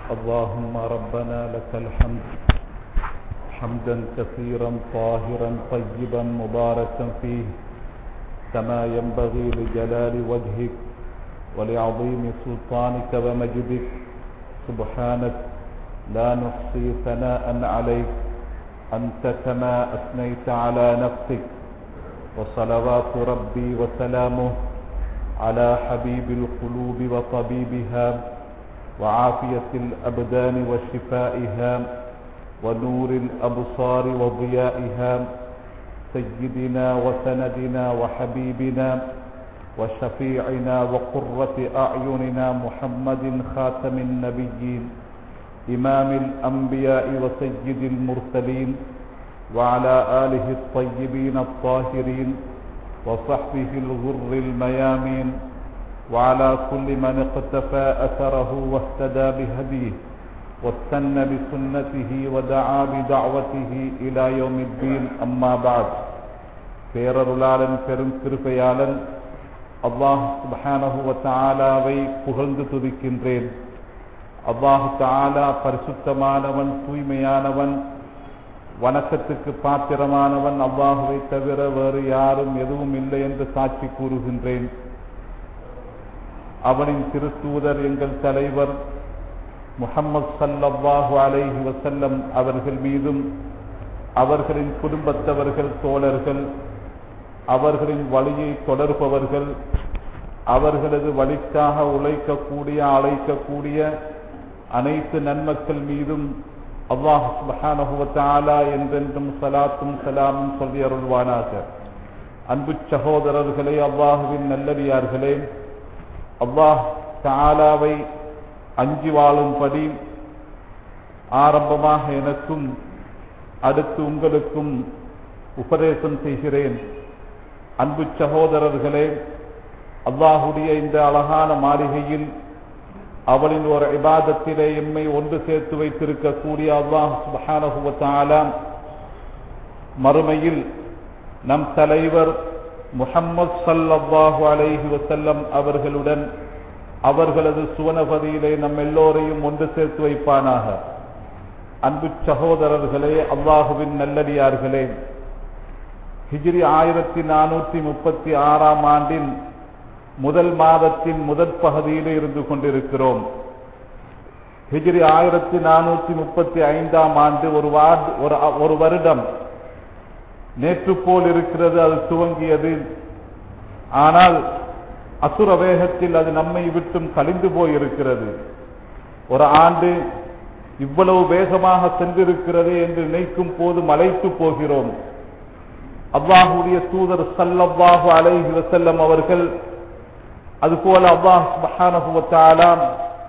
اللهم ربنا لك الحمد حمدا كثيرا طاهرا طيبا مباركا فيه كما ينبغي لجلال وجهك ولعظيم سلطانك ومجدك سبحانك لا نحصي ثناء عليك أنت كما أثنيت على نفسك وصلوات ربي وسلامه على حبيب القلوب وطبيبها وعافية الأبدان وشفائها ونور الأبصار وضيائها سيدنا وسندنا وحبيبنا وشفيعنا وقرة أعيننا محمد خاتم النبيين إمام الأنبياء وسيد المرسلين وعلى آله الطيبين الطاهرين وصحبه الغر الميامين وعلى كل من اقتفى أثره واهتدى بهديه واستنى بسنته ودعا بدعوته إلى يوم الدين أما بعد பேரருளாளன் பெரும் கிருபையாளன் அல்லாஹ் சுபஹானஹு வ தஆலாவை புகழ்ந்து துதிக்கின்றேன் அல்லாஹ் தஆலா பரிசுத்தமானவன் தூய்மையானவன் வணக்கத்துக்கு பாத்திரமானவன் அல்லாஹுவை தவிர வேறு யாரும் எதுவும் இல்லை என்று சாட்சி கூறுகின்றேன் அவனின் திருத்தூதர் எங்கள் தலைவர் முகம்மது சல்லல்லாஹு அலைஹி வசல்லம் அவர்கள் மீதும் அவர்களின் குடும்பத்தவர்கள் தோழர்கள் அவர்களின் வழியை தொடர்பவர்கள் அவர்களது வழிக்காக உழைக்கக்கூடிய அழைக்கக்கூடிய அனைத்து நன்மக்கள் மீதும் அல்லாஹ் சுபஹானஹுவத்தாலா என்றென்றும் சலாத்தும் சலாமும் சொல்லி அருள்வானாக அன்பு சகோதரர்களே அல்லாஹுவின் நல்லடியார்களே அல்லாஹ் தாலாவை அஞ்சி வாழும்படி ஆரம்பமாக எனக்கும் அடுத்து உங்களுக்கும் உபதேசம் செய்கிறேன் அன்பு சகோதரர்களே அல்லாஹுடைய இந்த அழகான மாளிகையில் அவளின் ஒரு இபாதத்திலே எம்மை ஒன்று சேர்த்து வைத்திருக்கக்கூடிய அல்லாஹ் சுபஹானஹுவத்தாலாம் மறுமையில் நம் தலைவர் முஹம்மது சல்லாஹு அலைஹி வசல்லம் அவர்களுடன் அவர்களது சுவனபதியிலே நம் எல்லோரையும் ஒன்று சேர்த்து வைப்பானாக அன்பு சகோதரர்களே அல்லாஹுவின் நல்லடியார்களே ஹிஜ்ரி ஆயிரத்தி நானூற்றி முப்பத்தி ஆறாம் ஆண்டின் முதல் மாதத்தின் முதற் பகுதியில் இருந்து கொண்டிருக்கிறோம் ஹிஜ்ரி ஆயிரத்தி நானூற்றி முப்பத்தி ஐந்தாம் ஆண்டு ஒரு வார்டு ஒரு வருடம் நேற்று போல் இருக்கிறது அது துவங்கியது ஆனால் அசுர வேகத்தில் அது நம்மை விட்டும் கழிந்து போயிருக்கிறது ஒரு ஆண்டு இவ்வளவு வேகமாக சென்றிருக்கிறது என்று நினைக்கும் போது மலைத்து போகிறோம் அல்லாஹுடைய தூதர் சல்லல்லாஹு அலைஹி வசல்லம் அவர்கள் அதுபோல அல்லாஹ் மகானகுவத்தாலாம்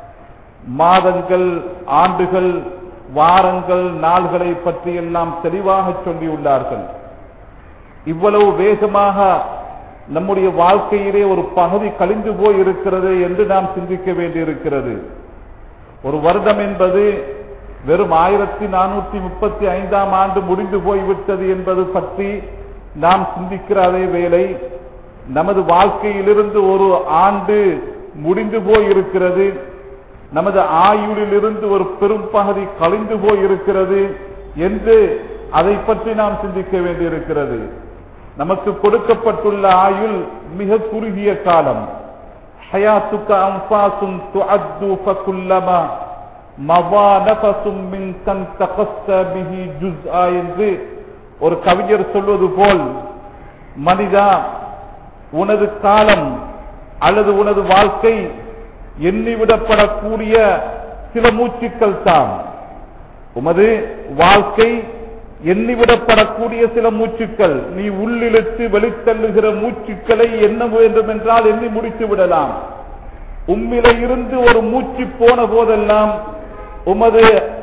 மாதங்கள் ஆண்டுகள் வாரங்கள் நாள்களை பற்றி எல்லாம் தெளிவாக சொல்லியுள்ளார்கள் இவ்வளவு வேகமாக நம்முடைய வாழ்க்கையிலே ஒரு பகுதி கழிந்து போய் இருக்கிறது என்று நாம் சிந்திக்க வேண்டியிருக்கிறது ஒரு வருடம் என்பது வெறும் ஆயிரத்தி நானூற்றி முப்பத்தி ஐந்தாம் ஆண்டு முடிந்து போய்விட்டது என்பது பற்றி நாம் சிந்திக்கிற அதே வேளை நமது வாழ்க்கையிலிருந்து ஒரு ஆண்டு முடிந்து போயிருக்கிறது நமது ஆயுளிலிருந்து ஒரு பெரும் பகுதி கழிந்து போயிருக்கிறது என்று அதை பற்றி நாம் சிந்திக்க வேண்டியிருக்கிறது நமக்கு கொடுக்கப்பட்டுள்ள ஆயுள் மிக குறுகிய காலம் ஹயாத்துக்க அம்பாசும் துஅத்து ஃபகுல்லமா மவா நஃபசும் மின் கன் தகஸ்ஸ பிஹி ஜுஸ்ஆ என்று ஒரு கவிஞர் சொல்வது போல் மனிதா உனது காலம் அல்லது உனது வாழ்க்கை எண்ணிவிடப்படக்கூடிய சில மூச்சுக்கள் தான் உமது வாழ்க்கை எண்ணிவிடப்படக்கூடிய சில மூச்சுக்கள் நீ உள்ளிழுத்து வெளித்தள்ளுகிற மூச்சுக்களை என்ன வேண்டும் என்றால் எண்ணி முடித்து விடலாம் உம்மில இருந்து ஒரு மூச்சு போன போதெல்லாம் உமது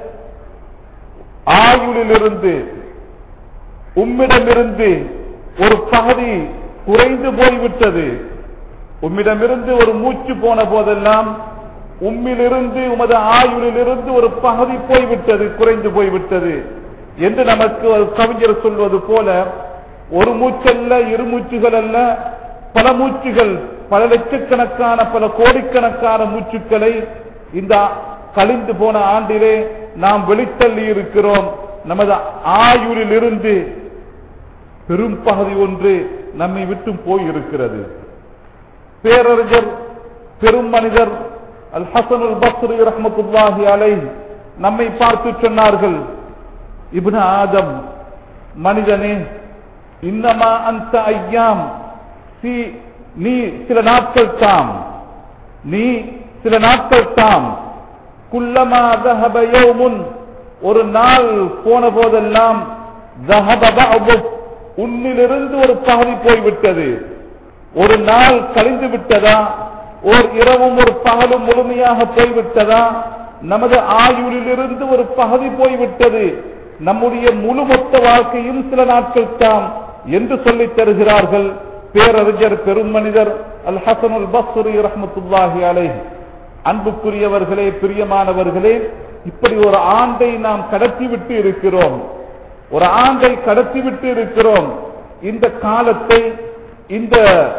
ஆயுளிலிருந்து உம்மிடமிருந்து ஒரு பகுதி குறைந்து போய்விட்டது உம்மிடமிருந்து ஒரு மூச்சு போன போதெல்லாம் உம்மிலிருந்து உமது ஆயுளிலிருந்து ஒரு பகுதி போய்விட்டது குறைந்து போய்விட்டது என்று நமக்கு ஒரு கவிஞர் சொல்வது போல ஒரு மூச்சல்ல இரு மூச்சுகள் அல்ல பல மூச்சுகள் பல லட்சக்கணக்கான பல கோடிக்கணக்கான மூச்சுக்களை இந்த கழிந்து போன ஆண்டிலே நாம் வெளித்தள்ளி இருக்கிறோம் நமது ஆயுளில் இருந்து பெரும் பகுதி ஒன்று நம்மை விட்டு போய் இருக்கிறது பேரறிஞர் பெரும் மனிதர் அல் ஹசன் அல் பஸ்ரி ரஹமத்துல்லாஹி அலை நம்மை பார்த்து சொன்னார்கள் இப்னு ஆதம் மனிதனே இன்னமா அந்த ஐயாம் சி நீ சில நாட்கள் தாம் நீ சில நாட்கள் தாம் குல்லமா தஹப யௌமுன் ஒரு நாள் போன போதெல்லாம் தஹப பஅதுக் உன்னிலிருந்து ஒரு பகுதி போய்விட்டது ஒரு நாள் கழிந்து விட்டதா ஓர் இரவும் ஒரு பகலும் முழுமையாக போய்விட்டதா நமது ஆயுளிலிருந்து ஒரு பகுதி போய்விட்டது நம்முடைய முழு மொத்த வாழ்க்கையும் சில நாட்கள் தான் என்று சொல்லித் தருகிறார்கள் பேரறிஞர் பெரும் மனிதர் அல் ஹசனுல் பஸ்ரி ரஹமத்துல்லாஹி அலைஹி அன்புக்குரியவர்களே பிரியமானவர்களே இப்படி ஒரு ஆண்டை நாம் கடத்திவிட்டு இருக்கிறோம் ஒரு ஆண்டை கடத்திவிட்டு இருக்கிறோம் இந்த காலத்தை இந்த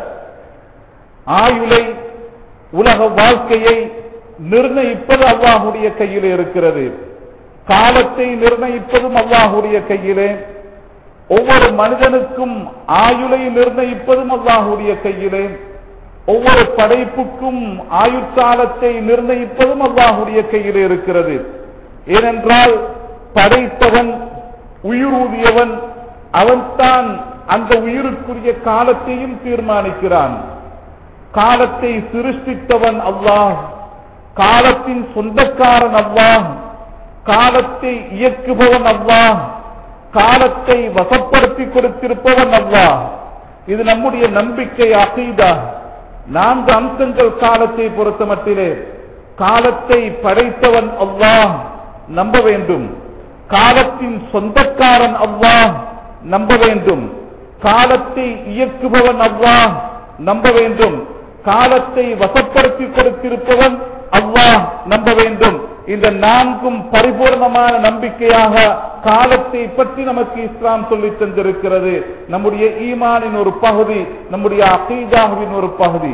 ஆயுளை உலக வாழ்க்கையை நிர்ணயிப்பது அல்லாஹுடைய கையிலே இருக்கிறது காலத்தை நிர்ணயிப்பதும் அல்லாஹுடைய கையிலே ஒவ்வொரு மனிதனுக்கும் ஆயுளை நிர்ணயிப்பதும் அல்லாஹுடைய கையிலே ஒவ்வொரு படைப்புக்கும் ஆயுட்காலத்தை நிர்ணயிப்பதும் அல்லாஹுடைய கையிலே இருக்கிறது ஏனென்றால் படைத்தவன் உயிரூதியவன் அவன்தான் அந்த உயிருக்குரிய காலத்தையும் தீர்மானிக்கிறான் காலத்தை சிருஷ்டித்தவன் அல்லாஹ் காலத்தின் சொந்தக்காரன் அல்லாஹ் காலத்தை இயக்குபவன் அல்லாஹ் காலத்தை வசப்படுத்தி கொடுத்திருப்பவன் அல்லாஹ் இது நம்முடைய நம்பிக்கை அகீதா நான்கு அம்சங்கள் காலத்தை பொறுத்த மட்டிலே காலத்தை படைத்தவன் அல்லாஹ் நம்ப வேண்டும் காலத்தின் சொந்தக்காரன் அல்லாஹ் நம்ப வேண்டும் காலத்தை இயக்குபவன் அல்லாஹ் நம்ப வேண்டும் காலத்தை வசப்படுத்தி கொடுத்திருப்பவன் அல்லாஹ் நம்ப வேண்டும் இந்த நான்கும் பரிபூர்ணமான நம்பிக்கையாக காலத்தை பற்றி நமக்கு இஸ்லாம் சொல்லி தந்திருக்கிறது நம்முடைய ஈமானின் ஒரு பகுதி நம்முடைய அகீதாவின் ஒரு பகுதி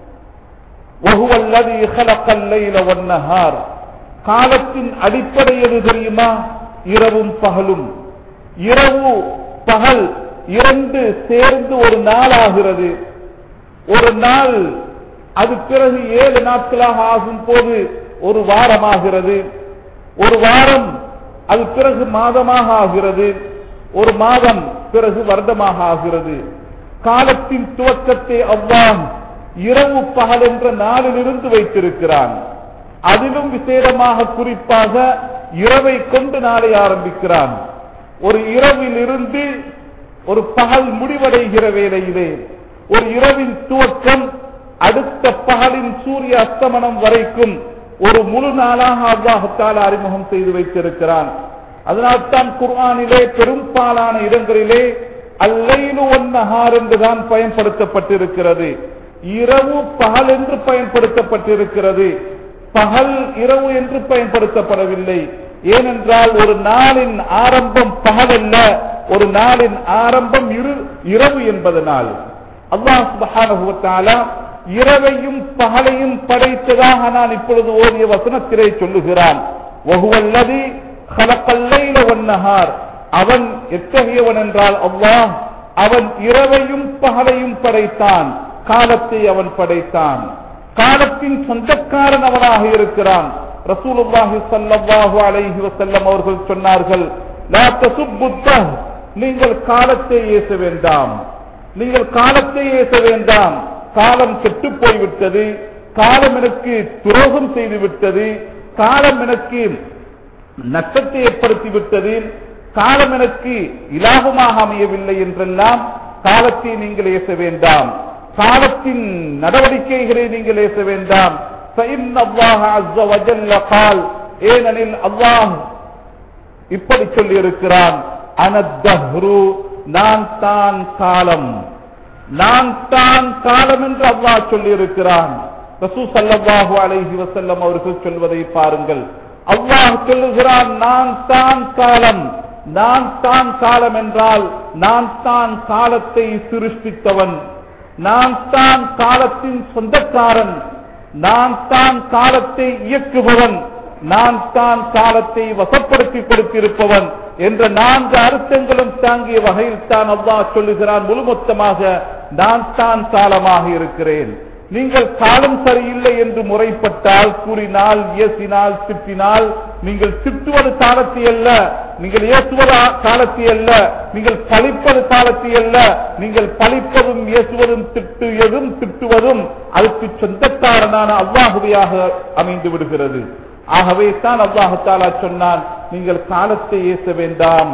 وهو الذي خلق الليل والنهار காலத்தின் அடிப்படை எது தெரியுமா இரவும் பகலும் இரவு பகல் இரண்டு சேர்ந்து ஒரு நாள் ஆகிறது ஒரு நாள் அது பிறகு ஏழு நாட்களாக ஆகும் போது ஒரு வாரமாகிறது ஒரு வாரம் அது பிறகு மாதமாக ஆகிறது ஒரு மாதம் பிறகு வருடமாக ஆகிறது காலத்தின் துவக்கத்தை அவ்வாம் இரவு பகல் என்ற நாளிலிருந்து வைத்திருக்கிறான் அதிலும் விசேடமாக குறிப்பாக இரவை கொண்டு நாளை ஆரம்பிக்கிறான் ஒரு இரவில் இருந்து ஒரு பகல் முடிவடைகிற வேளையிலே ஒரு இரவின் துவக்கம் அடுத்த பகலின் சூரிய அஸ்தமனம் வரைக்கும் ஒரு முழு நாளாக அல்லாஹத்தால் அறிமுகம் செய்து வைத்திருக்கிறான் அதனால்தான் குர்ஆனிலே பெரும்பாலான இடங்களிலே அல்லைலு ஒன்னஹார் என்றுதான் பயன்படுத்தப்பட்டிருக்கிறது இரவு பகல் என்று பயன்படுத்தப்பட்டிருக்கிறது பகல் இரவு என்று பயன்படுத்தப்படவில்லை ஏனென்றால் ஒரு நாளின் ஆரம்பம் பகல் அல்ல ஒரு நாளின் ஆரம்பம் இரு இரவு என்பதனால் அல்லாஹ் சுப்ஹானஹு வ தஆலா இரவையும் பகலையும் படைத்ததாக நான் இப்பொழுது ஓதிய வசனத்திலே சொல்லுகிறான் வஹுவல்லதி ஹலக்கல் லைல வன்னஹார் அவன் எத்தகையவன் என்றால் அல்லாஹ் அவன் இரவையும் பகலையும் படைத்தான் காலத்தை அவன் படைத்தான் காலத்தின் சொந்தக்காரன் அவனாக இருக்கிறான் ரசூலுல்லாஹி ஸல்லல்லாஹு அலைஹி வஸல்லம் அவர்கள் சொன்னார்கள் லா தசுப்பு தஹ். நீங்கள் காலத்தை ஏச வேண்டாம் நீங்கள் காலத்தை ஏச வேண்டாம் காலம் கெட்டு போய்விட்டது காலம் எனக்கு துரோகம் செய்து விட்டது காலம் எனக்கு நஷ்டத்தை ஏற்படுத்தி விட்டது காலம் எனக்கு இலாபமாக அமையவில்லை என்றெல்லாம் காலத்தை நீங்கள் ஏச வேண்டாம் காலத்தின் நடவடிக்கைகளை நீங்கள் ஏச வேண்டாம் فإن الله عز وجل قال ஏனெனில் அல்லாஹ் இப்படி சொல்லி இருக்கிறான் அனத்தஹ்ரு நான் தான் காலம் நான் தான் காலம் என்று அல்லாஹ் சொல்லி இருக்கிறான் ரசூ சல்லல்லாஹு அலைஹி வஸல்லம் அவர்கள் சொல்வதை பாருங்கள் அல்லாஹ் சொல்லுகிறான் நான் தான் காலம் நான் தான் காலம் என்றால் நான் தான் காலத்தை சிருஷ்டித்தவன் நான் தான் காலத்தின் சொந்தக்காரன் நான் தான் காலத்தை இயக்குபவன் நான் தான் காலத்தை வசப்படுத்தி கொடுத்திருப்பவன் என்ற நான்கு அர்த்தங்களும் தாங்கிய வகையில் தான் அல்லாஹ் சொல்லுகிறான் முழுமொத்தமாக நான் தான் காலமாக இருக்கிறேன் நீங்கள் காலம் சரியில்லை என்று முறைப்பட்டால் கூறினால் இயேசினால் திட்டினால் நீங்கள் திட்டுவது காலத்தை அல்ல நீங்கள் ஏசுவது காலத்தை அல்ல நீங்கள் பழிப்பது காலத்தை அல்ல நீங்கள் பழிப்பதும் ஏசுவதும் திட்டுவதும் திட்டுவதும் அதுக்கு சொந்தக்காரனான அல்லாஹுவையாக அமைந்து விடுகிறது ஆகவே தான் அல்லாஹு தாலா சொன்னான் நீங்கள் காலத்தை ஏச வேண்டாம்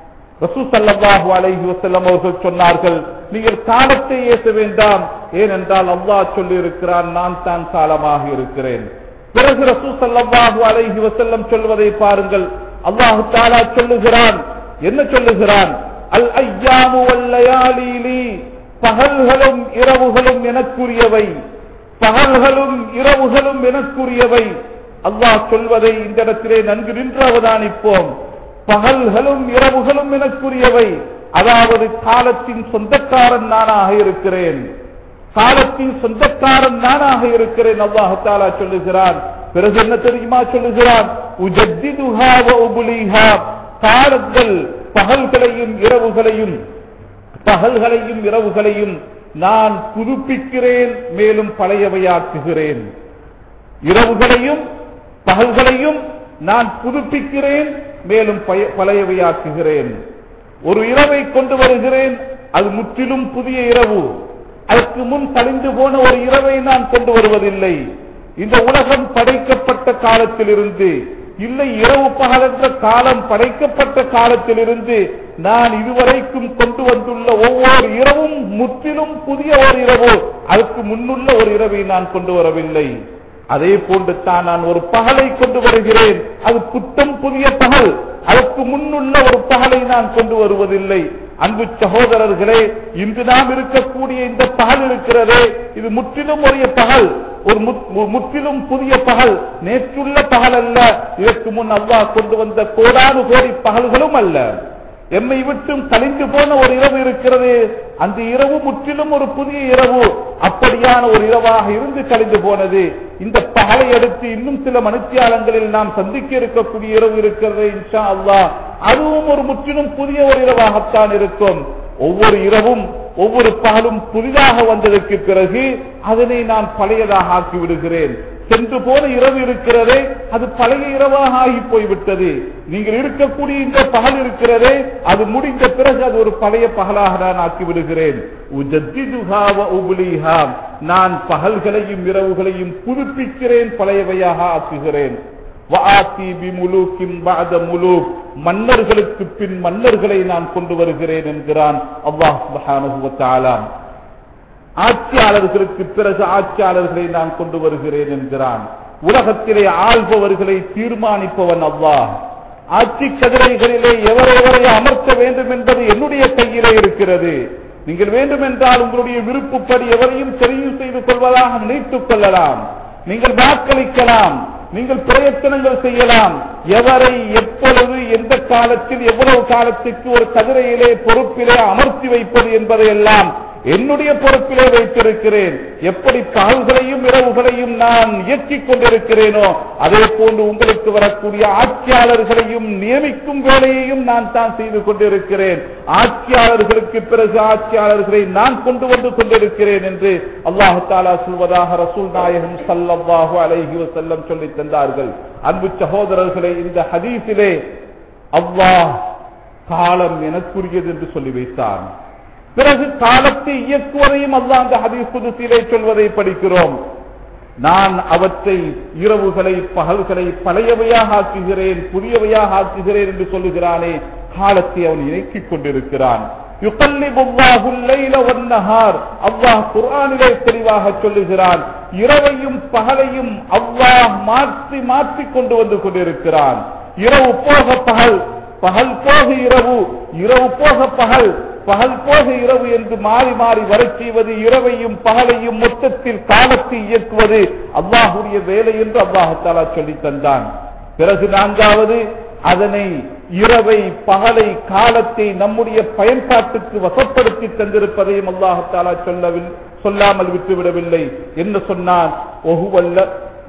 ரசூ சல்லாஹு அலைஹி வசல்லம் அவர்கள் சொன்னார்கள் நீங்கள் காலத்தை ஏச வேண்டாம் ஏனென்றால் அல்லாஹ் சொல்லி இருக்கிறான் நான் தான் காலமாக இருக்கிறேன் பிறகு ரசூ சல்லாஹு அலைஹி வசல்லம் சொல்வதை பாருங்கள் அல்லாஹு தாலா சொல்லுகிறான் என்ன சொல்லுகிறான் அல் ஐயாமு வல்லையாலீலி பகல்களும் இரவுகளும் எனக்குரியவை பகல்களும் இரவுகளும் எனக்குரியவை அல்லாஹ் சொல்வதை இந்த இடத்திலே நன்கு நின்று அவதானிப்போம் பகல்களும் இரவுகளும் எனக்குரியவை அதாவது காலத்தின் சொந்தக்காரன் நானாக இருக்கிறேன் காலத்தின் சொந்தக்காரன் நானாக இருக்கிறேன் அல்லாஹு தாலா சொல்லுகிறான் பிறகு என்ன தெரியுமா சொல்லுகிறான் உஜத்திதுஹா வ உபுலிஹா காலங்கள் பகல்களையும் இரவுகளையும் பகல்களையும் இரவுகளையும் நான் புதுப்பிக்கிறேன் மேலும் பழையவையாக்குகிறேன் இரவுகளையும் பகல்களையும் நான் புதுப்பிக்கிறேன் மேலும் பழையவையாக்குகிறேன் ஒரு இரவை கொண்டு வருகிறேன் அது முற்றிலும் புதிய இரவு அதற்கு முன் கழிந்து போன ஒரு இரவை நான் கொண்டு வருவதில்லை இந்த உலகம் படைக்கப்பட்ட காலத்திலிருந்து இல்லை இரவு பகல் என்ற காலம் படைக்கப்பட்ட காலத்திலிருந்து நான் இதுவரைக்கும் கொண்டு வந்துள்ள ஒவ்வொரு இரவும் முற்றிலும் புதிய ஒரு இரவு அதற்கு முன்னுள்ள ஒரு இரவை நான் கொண்டு வரவில்லை அதே போன்று தான் நான் ஒரு பகலை கொண்டு வருகிறேன் அது புத்தம் புதிய பகல் அதற்கு முன்னுள்ள ஒரு பகலை நான் கொண்டு வருவதில்லை அன்பு சகோதரர்களே இன்று நாம் இருக்கக்கூடிய இந்த பகல் இருக்கிறதே இது முற்றிலும் ஒரு பகல் ஒரு முற்றிலும் புதிய பகல் நேற்றுள்ள பகல் அல்ல இதற்கு முன் அல்லாஹ் கொண்டு வந்த கோடானு கோடி பகல்களும் அல்ல எம்மை விட்டும் கழிந்து போன ஒரு இரவு இருக்கிறது அந்த இரவு முற்றிலும் ஒரு புதிய இரவு அப்படியான ஒரு இரவாக இருந்து கழிந்து போனது இந்த பகலை அடுத்து இன்னும் சில மனுத்தியாலங்களில் நாம் சந்திக்க இருக்கக்கூடிய இரவு இருக்கிறது இன்ஷா அல்லாஹ் அதுவும் ஒரு முற்றிலும் புதிய ஒரு இரவாகத்தான் இருக்கும் ஒவ்வொரு இரவும் ஒவ்வொரு பகலும் புதிதாக வந்ததற்கு பிறகு அதனை நான் பழையதாக ஆக்கி விடுகிறேன் சென்று போன இரவு இருக்கிறதே அது பழைய இரவாக ஆகி போய்விட்டது நீங்கள் இருக்கக்கூடிய இந்த பகல் இருக்கிறதே அது முடிந்த பிறகு அது ஒரு பழைய பகலாக நான் ஆக்கி விடுகிறேன் நான் பகல்களையும் இரவுகளையும் புதுப்பிக்கிறேன் பழையவையாக ஆக்குகிறேன் மன்னர்களுக்கு பின் மன்னர்களை நான் கொண்டு வருகிறேன் என்கிறான் அல்லாஹ் ஆட்சியாளர்களுக்கு பிறகு ஆட்சியாளர்களை நான் கொண்டு வருகிறேன் என்கிறான் உலகத்திலே ஆள்பவர்களை தீர்மானிப்பவன் அல்லாஹ் ஆட்சி கதிரைகளிலே எவர் எவரை அமர்த்த வேண்டும் என்பது என்னுடைய கையிலே இருக்கிறது நீங்கள் வேண்டும் என்றால் உங்களுடைய விருப்பப்படி எவரையும் தெரிவு செய்து கொள்வதாக நினைத்துக் கொள்ளலாம் நீங்கள் வாக்களிக்கலாம் நீங்கள் பிரயத்தனங்கள் செய்யலாம் எவரை எப்பொழுது எந்த காலத்தில் எவ்வளவு காலத்திற்கு ஒரு கதிரையிலே பொறுப்பிலே அமர்த்தி வைப்பது என்பதையெல்லாம் என்னுடைய பொறுப்பிலே வைத்திருக்கிறேன் எப்படி பகல்களையும் இரவுகளையும் நான் இயக்கிக் கொண்டிருக்கிறேனோ அதே போன்று உங்களுக்கு வரக்கூடிய ஆட்சியாளர்களையும் நியமிக்கும் வேலையையும் நான் தான் செய்து கொண்டிருக்கிறேன் ஆட்சியாளர்களுக்கு பிறகு ஆட்சியாளர்களை நான் கொண்டு வந்து கொண்டிருக்கிறேன் என்று அல்லாஹு தாலா சொல்வதாக ரசூல் நாயகம் சல்லல்லாஹு அலைஹி வஸல்லம் சொல்லி தந்தார்கள் அன்பு சகோதரர்களை இந்த ஹதீஸிலே அல்லாஹ் காலம் எனக்குரியது என்று சொல்லி வைத்தான் பிறகு காலத்தை இயக்குவதையும் அல்ல அந்த ஹதீஸ் புதுசிலே சொல்வதை படிக்கிறோம் நான் அவற்றை இரவுகளை பகல்களை பழையவையாக ஆக்குகிறேன் புதியவையாக ஆக்குகிறேன் என்று சொல்லுகிறானே காலத்தை அவன் இயக்கிக் கொண்டிருக்கிறான் அல்லாஹ் குரானிலே தெளிவாக சொல்லுகிறான் இரவையும் பகலையும் அல்லாஹ் மாற்றி மாற்றி கொண்டு வந்து கொண்டிருக்கிறான் இரவு போக பகல் பகல் போக இரவு இரவு போக பகல் பகல் போக இரவு என்று மாறி மாறி வரச் செய்வது இரவையும் பகலையும் மொத்தத்தில் காலத்தை இயக்குவது அல்லாஹுடைய வேலை என்று அல்லாஹாலா சொல்லி தந்தான் பிறகு நான்காவது அதனை இரவை பகலை காலத்தை நம்முடைய பயன்பாட்டுக்கு வசப்படுத்தி தந்திருப்பதையும் அல்லாஹாலா சொல்லவில்லை சொல்லாமல் விட்டுவிடவில்லை என்ன சொன்னான் ஒகுவல்ல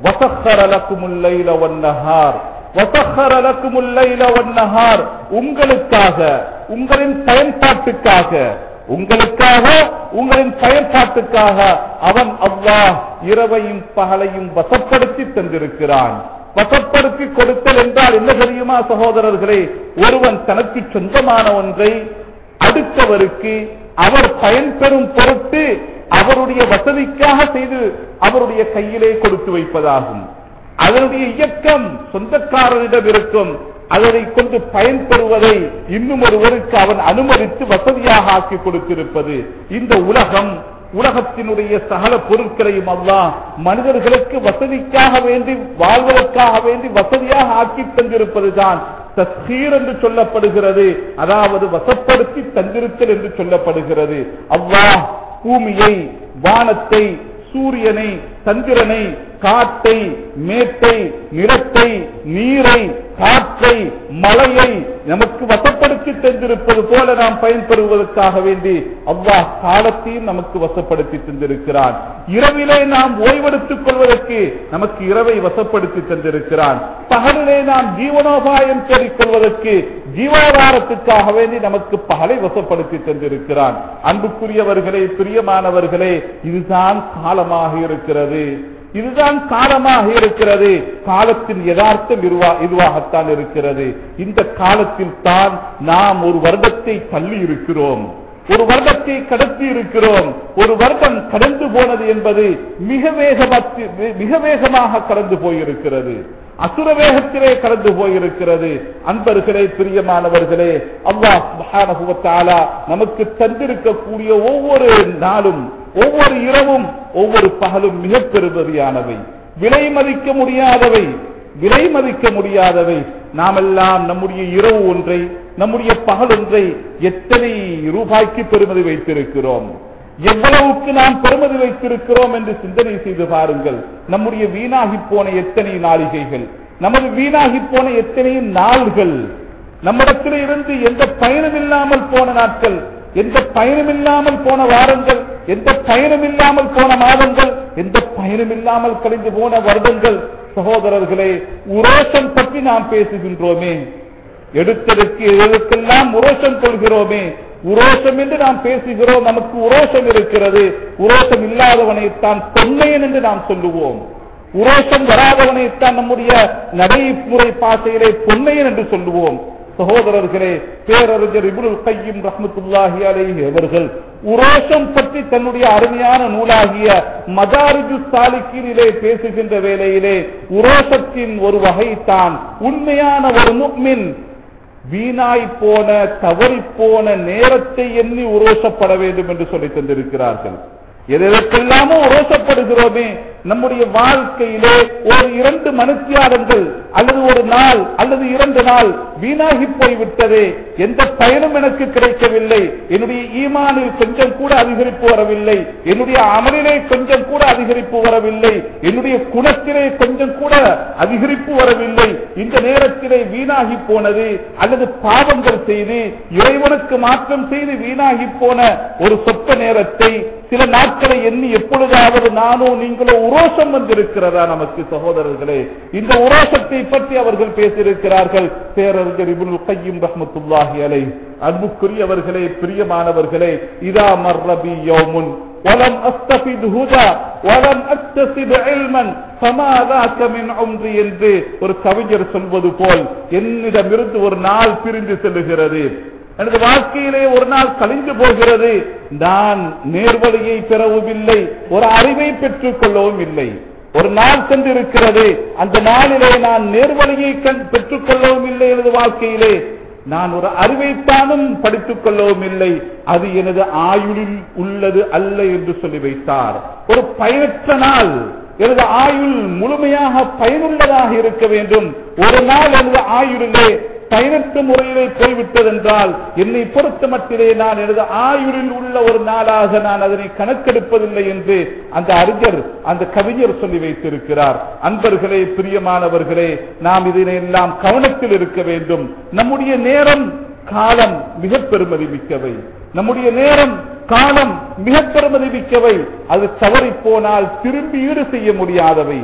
وسخر لكم الليل والنهار وسخر لكم الليل والنهار உங்களுக்காக உங்களின் பயன்பாட்டுக்காக உங்களுக்காக உங்களின் பயன்பாட்டுக்காக அவன் அல்லாஹ் இரவையும் பகலையும் வசப்படுத்தி தந்திருக்கிறான் வசப்படுத்தி கொடுத்தல் என்றால் என்ன தெரியுமா சகோதரர்களே ஒருவன் தனக்கு சொந்தமான ஒன்றை அடுத்தவருக்கு அவர் பயன்பெறும் பொருட்டு அவருடைய வசதிக்காக செய்து அவருடைய கையிலே கொடுத்து வைப்பதாகும் அதனுடைய இயக்கம் சொந்தக்காரரிடம் இருக்கும் அதனை கொண்டு பயன்பெறுவதை இன்னும் ஒருவருக்கு அவன் அனுமதித்து வசதியாக ஆக்கி கொடுத்திருப்பது இந்த உலகம் உலகத்தினுடைய சகல பொருட்களையும் அல்லாஹ் மனிதர்களுக்கு வசதிக்காக வேண்டி வாழ்வதற்காக வேண்டி வசதியாக ஆக்கி தந்திருப்பதுதான் தஸ்கீர் என்று சொல்லப்படுகிறது அதாவது வசப்படுத்தி தந்திருத்தல் என்று சொல்லப்படுகிறது அல்லாஹ் பூமியை வானத்தை சூரியனை சந்திரனை காட்டை மேட்டை நிலத்தை நீரை காற்றை மலையை நமக்கு வசப்படுத்தி தந்திருப்பது போல நாம் பயன்பெறுவதற்காக வேண்டி அல்லாஹ் காலத்தையும் நமக்கு வசப்படுத்தி தந்திருக்கிறான் இரவிலே நாம் ஓய்வெடுத்துக் கொள்வதற்கு நமக்கு இரவை வசப்படுத்தி தந்திருக்கிறான் பகலிலே நாம் ஜீவனோபாயம் தேடிக்கொள்வதற்கு ஜீவாதாரத்துக்காக வேண்டி நமக்கு பகலை வசப்படுத்தி தந்திருக்கிறான் அன்புக்குரியவர்களே பிரியமானவர்களே இதுதான் காலமாக இருக்கிறது இதுதான் காலமாக இருக்கிறது காலத்தின் யதார்த்தம் இதுவா- இதுவாகத்தான் இருக்கிறது இந்த காலத்தில் தான் நாம் ஒரு வருடத்தை தள்ளி இருக்கிறோம் ஒரு வருடத்தை கடத்தி இருக்கிறோம் ஒரு வருடம் கடந்து போனது என்பது மிக வேகமத்து மிக வேகமாக கடந்து போயிருக்கிறது அசுர வேகத்திலே கடந்து போயிருக்கிறது அன்பர்களே பிரியமானவர்களே அல்லாஹ் சுப்ஹானஹு வ தஆலா நமக்கு தந்திருக்கக்கூடிய ஒவ்வொரு நாளும் ஒவ்வொரு இரவும் ஒவ்வொரு பகலும் மிக பெருமதியானவை விலை மதிக்க முடியாதவை விலை மதிக்க முடியாதவை நாமெல்லாம் நம்முடைய இரவு ஒன்றை நம்முடைய பகல் ஒன்றை எத்தனை ரூபாய்க்கு பெருமதி வைத்திருக்கிறோம் எவ்வளவுக்கு நாம் பெருமதி வைத்திருக்கிறோம் என்று சிந்தனை செய்து பாருங்கள் நம்முடைய வீணாகி போன எத்தனை நாளிகைகள் நமது வீணாகி போன எத்தனை நாள்கள் நம்மிடத்தில் இருந்து எந்த பயனும் இல்லாமல் போன நாட்கள் எந்த பயனும் இல்லாமல் போன வாரங்கள் எந்த பயனும் இல்லாமல் போன மாதங்கள் எந்த பயனும் இல்லாமல் கழிந்து போன வருடங்கள் சகோதரர்களே உரோஷம் பற்றி நாம் பேசுகின்றோமே எடுத்ததற்கு எதற்கெல்லாம் உரோஷம் கொள்கிறோமே உரோஷம் என்று நாம் பேசுகிறோம் நமக்கு உரோஷம் இருக்கிறது உரோஷம் இல்லாதவனைத்தான் தொன்மையன் என்று நாம் சொல்லுவோம் உரோஷம் வராதவனைத்தான் நம்முடைய நடைமுறை பாசையிலே பொன்மையன் என்று சொல்லுவோம் சகோதரர்களே பேரறிஞர் இபுல் கையும் ரஹ்மத்துல்லாஹி அலைஹி அவர்கள் உரோஷம் பற்றி தன்னுடைய அருமையான நூலாகிய மதாரிஜு சாலிக்கினிலே பேசுகின்ற வேளையிலே உரோஷத்தின் ஒரு வகைத்தான் உண்மையான ஒரு முக்மின் வீணாய் போன தவறி போன நேரத்தை எண்ணி உரோசப்பட வேண்டும் என்று சொல்லி தந்திருக்கிறார்கள் எதற்கெல்லாமோ உரோசப்படுகிறோமே நம்முடைய வாழ்க்கையிலே ஒரு இரண்டு மனுத்தியாளர்கள் அல்லது ஒரு நாள் அல்லது இரண்டு நாள் வீணாகி போய்விட்டதே எந்த பயனும் எனக்கு கிடைக்கவில்லை என்னுடைய ஈமானில் கொஞ்சம் கூட அதிகரிப்பு வரவில்லை என்னுடைய அமலிலே கொஞ்சம் கூட அதிகரிப்பு வரவில்லை என்னுடைய குணத்திலே கொஞ்சம் கூட அதிகரிப்பு வரவில்லை இந்த நேரத்திலே வீணாகி போனது அல்லது பாவங்கள் செய்து இறைவனுக்கு மாற்றம் செய்து வீணாகி போன ஒரு சொற்ப நேரத்தை சில நாட்களை எண்ணி எப்பொழுதாவது நானோ நீங்களோ உரோசம் வந்திருக்கிறதா நமக்கு சகோதரர்களே இந்த உரோசத்தை பற்றி அவர்கள் பேசியிருக்கிறார்கள் பேரறிஞர் இப்னுல் கையும் ரஹ்மத்துல்லாஹி அலை அன்புக்குரியவர்களே பிரியமானவர்களே இதா மர்ரபி யௌமுன் ولم أستفد هدى ولم أكتسب علما فما ذاك من عمري என்று ஒரு கவிஞர் சொல்வது போல் என்னிடமிருந்து ஒரு நாள் பிரிந்து செல்லுகிறது எனது வாழ்க்கையிலே ஒரு நாள் கழிந்து போகிறது நான் நேர்வழியை பெறவும் இல்லை ஒரு அறிவை பெற்றுக் கொள்ளவும் இல்லை ஒரு நாள் சென்றிருக்கிறது அந்த நாளிலே நான் நேர்வழியை கண் பெற்றுக் கொள்ளவும் இல்லை எனது வாழ்க்கையிலே நான் ஒரு அறிவைத்தானும் படித்துக் கொள்ளவும் இல்லை அது எனது ஆயுளில் உள்ளது அல்ல என்று சொல்லி வைத்தார் ஒரு பயனற்ற நாள் எனது ஆயுள் முழுமையாக பயனுள்ளதாக இருக்க வேண்டும் ஒரு நாள் எனது ஆயுளிலே பயனற்ற முறையிலே போய்விட்டதென்றால் என்னை பொறுத்த மட்டிலே நான் எனது ஆயுளில் உள்ள ஒரு நாளாக நான் அதனை கணக்கெடுப்பதில்லை என்று அந்த அறிஞர் அந்த கவிஞர் சொல்லி வைத்திருக்கிறார் அன்பர்களே பிரியமானவர்களே நாம் இதனை எல்லாம் கவனத்தில் இருக்க வேண்டும் நம்முடைய நேரம் காலம் மிக பெருமதி மிக்கவை நம்முடைய நேரம் காலம் மிக பெருமதி மிக்கவை அது தவறி போனால் திரும்பி ஈடு செய்ய முடியாதவை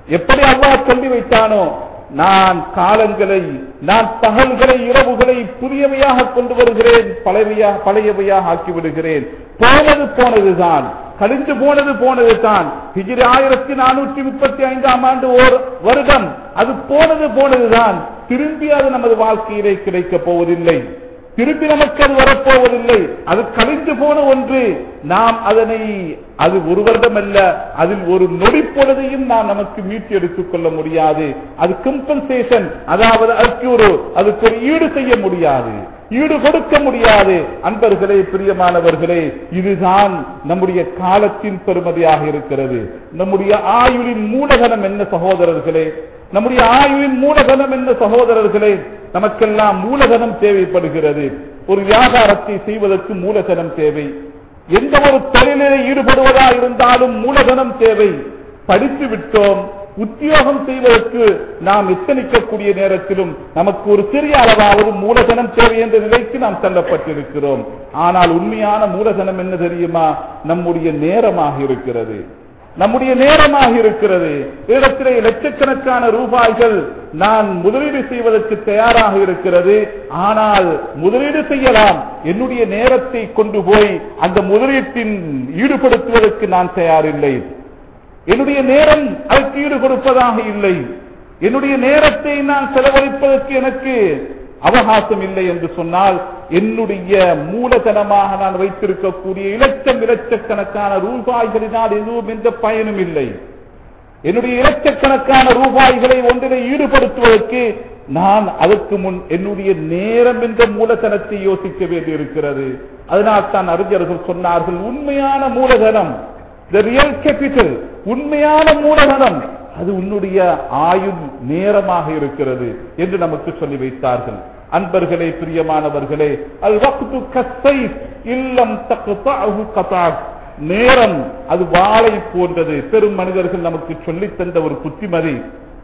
எப்படி அல்லாஹ் சொல்லி வைத்தானோ நான் காலங்களை நான் பகல்களை இரவுகளை புதியவையாக கொண்டு வருகிறேன் பழையவையாக பழையவையாக ஆக்கி விடுகிறேன் போனது போனதுதான் கழிந்து போனது போனதுதான் ஹிஜ்ரி ஆயிரத்தி நானூற்றி முப்பத்தி ஐந்தாம் ஆண்டு ஓர் வருடம் அது போனது போனதுதான் திரும்பி அது நமது வாழ்க்கையிலே கிடைக்கப் போவதில்லை திருப்பி நமக்கு அது வரப்போவதில்லை அது கழிந்து போன ஒன்று நாம் அதனை அது ஒரு வருடம் அல்ல அதில் ஒரு நொடி பொழுதையும் நாம் நமக்கு மீட்டு எடுத்துக் கொள்ள முடியாது அது கம்பன்சேஷன் அதாவது அதுக்கு ஒரு அதுக்கு ஒரு ஈடு செய்ய முடியாது ஈடு கொடுக்க முடியாது அன்பர்களே பிரியமானவர்களே இதுதான் நம்முடைய காலத்தின் பெருமதியாக இருக்கிறது நம்முடைய ஆயுளின் மூலதனம் என்ன சகோதரர்களே நம்முடைய ஆயுளின் மூலதனம் என்ன சகோதரர்களே நமக்கெல்லாம் மூலதனம் தேவைப்படுகிறது ஒரு வியாபாரத்தை செய்வதற்கு மூலதனம் தேவை எந்த ஒரு தொழிலில் ஈடுபடுவதா இருந்தாலும் மூலதனம் தேவை படித்து விட்டோம் உத்தியோகம் செய்வதற்கு நாம் எத்தனிக்கக்கூடிய நேரத்திலும் நமக்கு ஒரு சிறிய அளவாவது மூலதனம் தேவை என்ற நிலைக்கு நாம் தள்ளப்பட்டிருக்கிறோம் ஆனால் உண்மையான மூலதனம் என்ன தெரியுமா நம்முடைய நேரமாக இருக்கிறது நம்முடைய நேரமாக இருக்கிறது இடத்திலே லட்சக்கணக்கான ரூபாய்கள் நான் முதலீடு செய்வதற்கு தயாராக இருக்கிறது ஆனால் முதலீடு செய்யலாம் என்னுடைய நேரத்தை கொண்டு போய் அந்த முதலீட்டின் ஈடுபடுத்துவதற்கு நான் தயாரில்லை என்னுடைய நேரம் அதற்கு ஈடு கொடுப்பதாக இல்லை என்னுடைய நேரத்தை நான் செலவழிப்பதற்கு எனக்கு அவகாசம் இல்லை என்று சொன்னால் என்னுடைய மூலதனமாக நான் வைத்திருக்கக்கூடிய இலட்சம் இலட்சக்கணக்கான ரூபாய்களினால் எதுவும் எந்த பயனும் இல்லை என்னுடைய இலட்சக்கணக்கான ரூபாய்களை ஒன்றினை ஈடுபடுத்துவதற்கு நான் அதற்கு முன் என்னுடைய நேரம் என்ற மூலதனத்தை யோசிக்க வேண்டியிருக்கிறது அதனால் தான் அறிஞர்கள் சொன்னார்கள் உண்மையான மூலதனம் த ரியல் கேபிட்டல் உண்மையான மூலதனம் அது உன்னுடைய ஆயுள் நேரமாக இருக்கிறது என்று நமக்கு சொல்லி வைத்தார்கள் அன்பர்களே பிரியமானவர்களே அது வக்து கத்தை இல்லம் தக்கு கதாக் நேரம் அது வாளை போன்றது பெரும் மனிதர்கள் நமக்கு சொல்லித் தந்த ஒரு புத்திமதி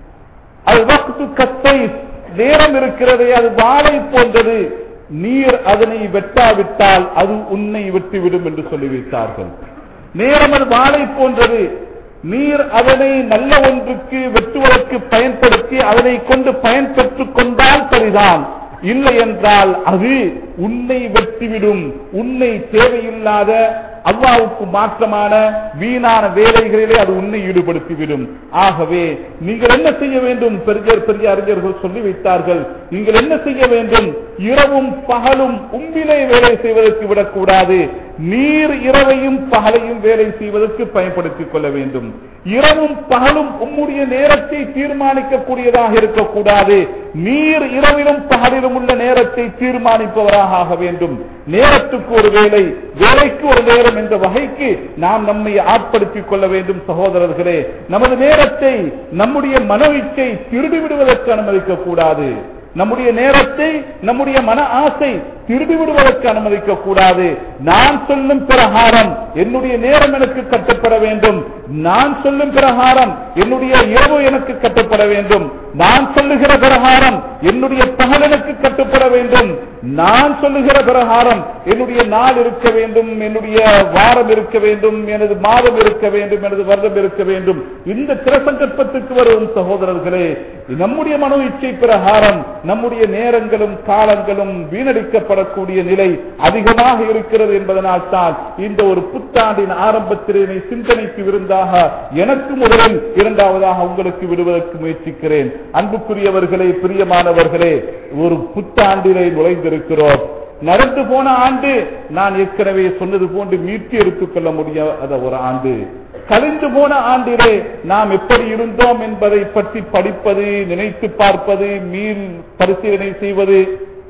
அது வக்து கத்தை நேரம் இருக்கிறதே அது வாளை போன்றது நீர் அதனை வெட்டாவிட்டால் அது உன்னை விட்டுவிடும் என்று சொல்லி வைத்தார்கள் நேரம் அது வாளை போன்றது நீர் அதனை நல்ல ஒன்றுக்கு வெட்டுவதற்கு பயன்படுத்தி அதனை கொண்டு பயன்பெற்றுக் கொண்டால் சரிதான் இல்லை என்றால் அது உன்னை வெட்டிவிடும் உன்னை தேவையில்லாத அல்லாவுக்கு மாற்றமான வீணான வேலைகளிலே அது உன்னை ஈடுபடுத்திவிடும் ஆகவே நீங்கள் என்ன செய்ய வேண்டும் பெரிய பெரிய அறிஞர்கள் சொல்லி வைத்தார்கள் நீங்கள் என்ன செய்ய வேண்டும் இரவும் பகலும் உம்பிலே வேலை செய்வதற்கு விடக்கூடாது நீர் இரவையும் பகலையும் வேலை செய்வதற்கு பயன்படுத்திக் கொள்ள வேண்டும் இரவும் பகலும் உம்முடைய நேரத்தை தீர்மானிக்கக்கூடியதாக இருக்கக்கூடாது நீர் இரவிலும் பகலிலும் உள்ள நேரத்தை தீர்மானிப்பவராக ஆக வேண்டும் நேரத்துக்கு ஒரு வேலை வேலைக்கு ஒரு நேரம் என்ற வகைக்கு நாம் நம்மை ஆட்படுத்திக் கொள்ள வேண்டும் சகோதரர்களே நமது நேரத்தை நம்முடைய மன இச்சை திருடி விடுவதற்கு அனுமதிக்க கூடாது நம்முடைய நேரத்தை நம்முடைய மன ஆசை திருடி விடுவதற்கு அனுமதிக்க கூடாது நான் சொல்லும் பிரகாரம் என்னுடைய நேரம் எனக்கு கட்டப்பட வேண்டும் நான் சொல்லும் பிரகாரம் என்னுடைய இரவு எனக்கு கட்டப்பட வேண்டும் நான் சொல்லுகிற பிரகாரம் என்னுடைய பகல் எனக்கு கட்டுப்பட வேண்டும் நான் சொல்லுகிற பிரகாரம் என்னுடைய நாள் இருக்க வேண்டும் என்னுடைய வாரம் இருக்க வேண்டும் எனது மாதம் இருக்க வேண்டும் எனது வருடம் இருக்க வேண்டும் இந்த திரசங்கற்பத்துக்கு வரும் சகோதரர்களே நம்முடைய மனோ இச்சை பிரகாரம் நம்முடைய நேரங்களும் காலங்களும் வீணடிக்கப்படக்கூடிய நிலை அதிகமாக இருக்கிறது என்பதனால் தான் இந்த ஒரு புத்தாண்டின் ஆரம்பத்திலே சிந்தனைக்கு விருந்தாக எனக்கு முதலில் இரண்டாவதாக உங்களுக்கு விடுவதற்கு முயற்சிக்கிறேன் அன்புக்குரியவர்களே பிரியமானவர்களே ஒரு புத்தாண்டிலே நுழைந்திருக்கிறோம் நடந்து போன ஆண்டு நான் ஏற்கனவே சொன்னது போன்று மீட்டு எடுத்துக் கொள்ள முடியாத ஒரு ஆண்டு கழிந்து போன ஆண்டிலே நாம் எப்படி இருந்தோம் என்பதை பற்றி படிப்பது நினைத்து பார்ப்பது மீள் பரிசீலனை செய்வது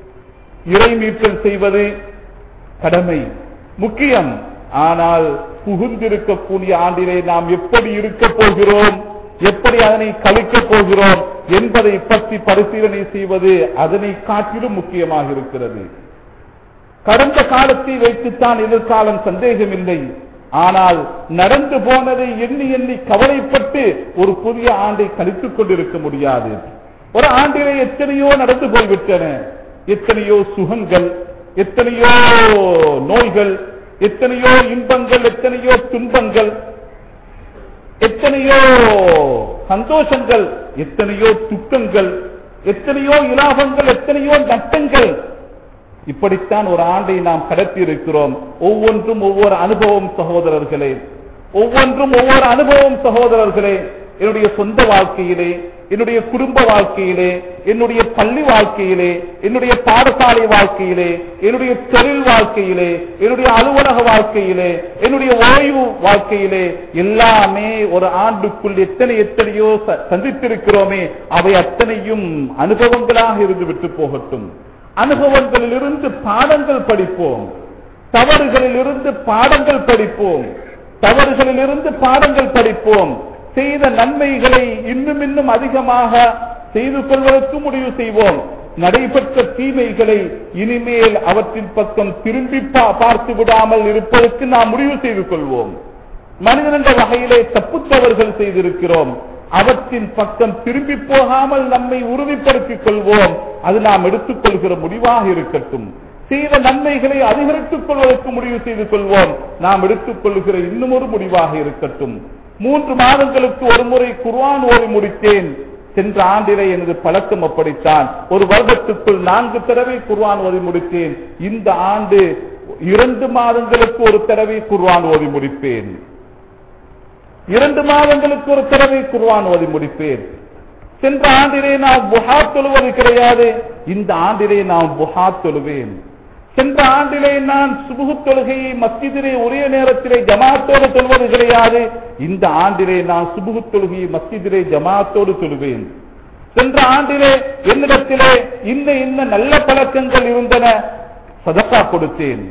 இறை மீட்டல் செய்வது கடமை முக்கியம் ஆனால் புகுந்திருக்கக்கூடிய ஆண்டிலே நாம் எப்படி இருக்க போகிறோம் எப்படி அதனை கழிக்கப் போகிறோம் என்பதை பற்றி பரிசீலனை செய்வது அதனை காட்டிலும் முக்கியமாக இருக்கிறது கடந்த காலத்தை வைத்துத்தான் எதிர்காலம் சந்தேகமில்லை ஆனால் நடந்து போனதை எண்ணி எண்ணி கவலைப்பட்டு ஒரு புதிய ஆண்டை கழித்துக் கொண்டிருக்க முடியாது ஒரு ஆண்டிலே எத்தனையோ நடந்து போய்விட்டன எத்தனையோ சுகங்கள் எத்தனையோ நோய்கள் எத்தனையோ இன்பங்கள் எத்தனையோ துன்பங்கள் எத்தனையோ சந்தோஷங்கள் எத்தனையோ துக்கங்கள் எத்தனையோ இலாபங்கள் எத்தனையோ நட்டங்கள் இப்படித்தான் ஒரு ஆண்டை நாம் கடத்தி இருக்கிறோம் ஒவ்வொன்றும் ஒவ்வொரு அனுபவம் சகோதரர்களே ஒவ்வொன்றும் ஒவ்வொரு அனுபவம் சகோதரர்களே என்னுடைய சொந்த வாழ்க்கையிலே என்னுடைய குடும்ப வாழ்க்கையிலே என்னுடைய பள்ளி வாழ்க்கையிலே என்னுடைய பாடசாலை வாழ்க்கையிலே என்னுடைய தொழில் வாழ்க்கையிலே என்னுடைய அலுவலக வாழ்க்கையிலே என்னுடைய ஓய்வு வாழ்க்கையிலே எல்லாமே ஒரு ஆண்டுக்குள் எத்தனை எத்தனையோ ச- சந்தித்திருக்கிறோமே அவை அத்தனையும் அனுபவங்களாக இருந்து விட்டு போகட்டும் அனுபவங்களிலிருந்து பாடங்கள் படிப்போம் தவறுகளிலிருந்து பாடங்கள் படிப்போம் தவறுகளிலிருந்து பாடங்கள் படிப்போம் செய்த நன்மைகளை இன்னும் இன்னும் அதிகமாக செய்து கொள்வதற்கு முடிவு செய்வோம் நடைபெற்ற தீமைகளை இனிமேல் அவற்றின் பக்கம் திரும்பி பா- பார்த்து விடாமல் இருப்பதற்கு நாம் முடிவு செய்து கொள்வோம் மனிதன் என்ற வகையிலே தப்புத்தவர்கள் செய்திருக்கிறோம் அவற்றின் பக்கம் திரும்பி போகாமல் நம்மை உறுதிப்படுத்திக் கொள்வோம் அது நாம் எடுத்துக்கொள்கிற முடிவாக இருக்கட்டும் செய்த நன்மைகளை அதிகரித்துக் கொள்வதற்கு முடிவு செய்து கொள்வோம் நாம் எடுத்துக்கொள்கிற இன்னும் ஒரு முடிவாக இருக்கட்டும் மூன்று மாதங்களுக்கு ஒரு முறை குர்ஆன் ஓதி முடித்தேன் சென்ற ஆண்டிலே எனது பழக்கம் அப்படித்தான் ஒரு வருடத்துக்குள் நான்கு தடவை குர்ஆன் ஓதி முடித்தேன் இந்த ஆண்டு இரண்டு மாதங்களுக்கு ஒரு தடவை குர்ஆன் ஓதி முடிப்பேன் இரண்டு மாதங்களுக்கு ஒரு தடவை குர்ஆன் ஓதி முடிப்பேன் சென்ற ஆண்டிலே நான் புஹா தொழுவது கிடையாது இந்த ஆண்டிலே நான் புஹா தொழுவேன் சென்ற ஆண்டிலே நான் சுபுகு தொழுகையை மஸ்ஜிதிலே ஒரே நேரத்திலே ஜமாத்தோடு தொழுவது கிடையாது இந்த ஆண்டிலே நான் சுபுகு தொழுகையை மஸ்ஜிதிலே ஜமாத்தோடு தொழுவேன் சென்ற ஆண்டிலே என்னிடத்திலே இன்ன இன்ன நல்ல பழக்கங்கள் இருந்தன சதக்கா கொடுத்தேன்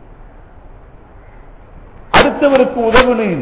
அடுத்தவருக்கு உதவினேன்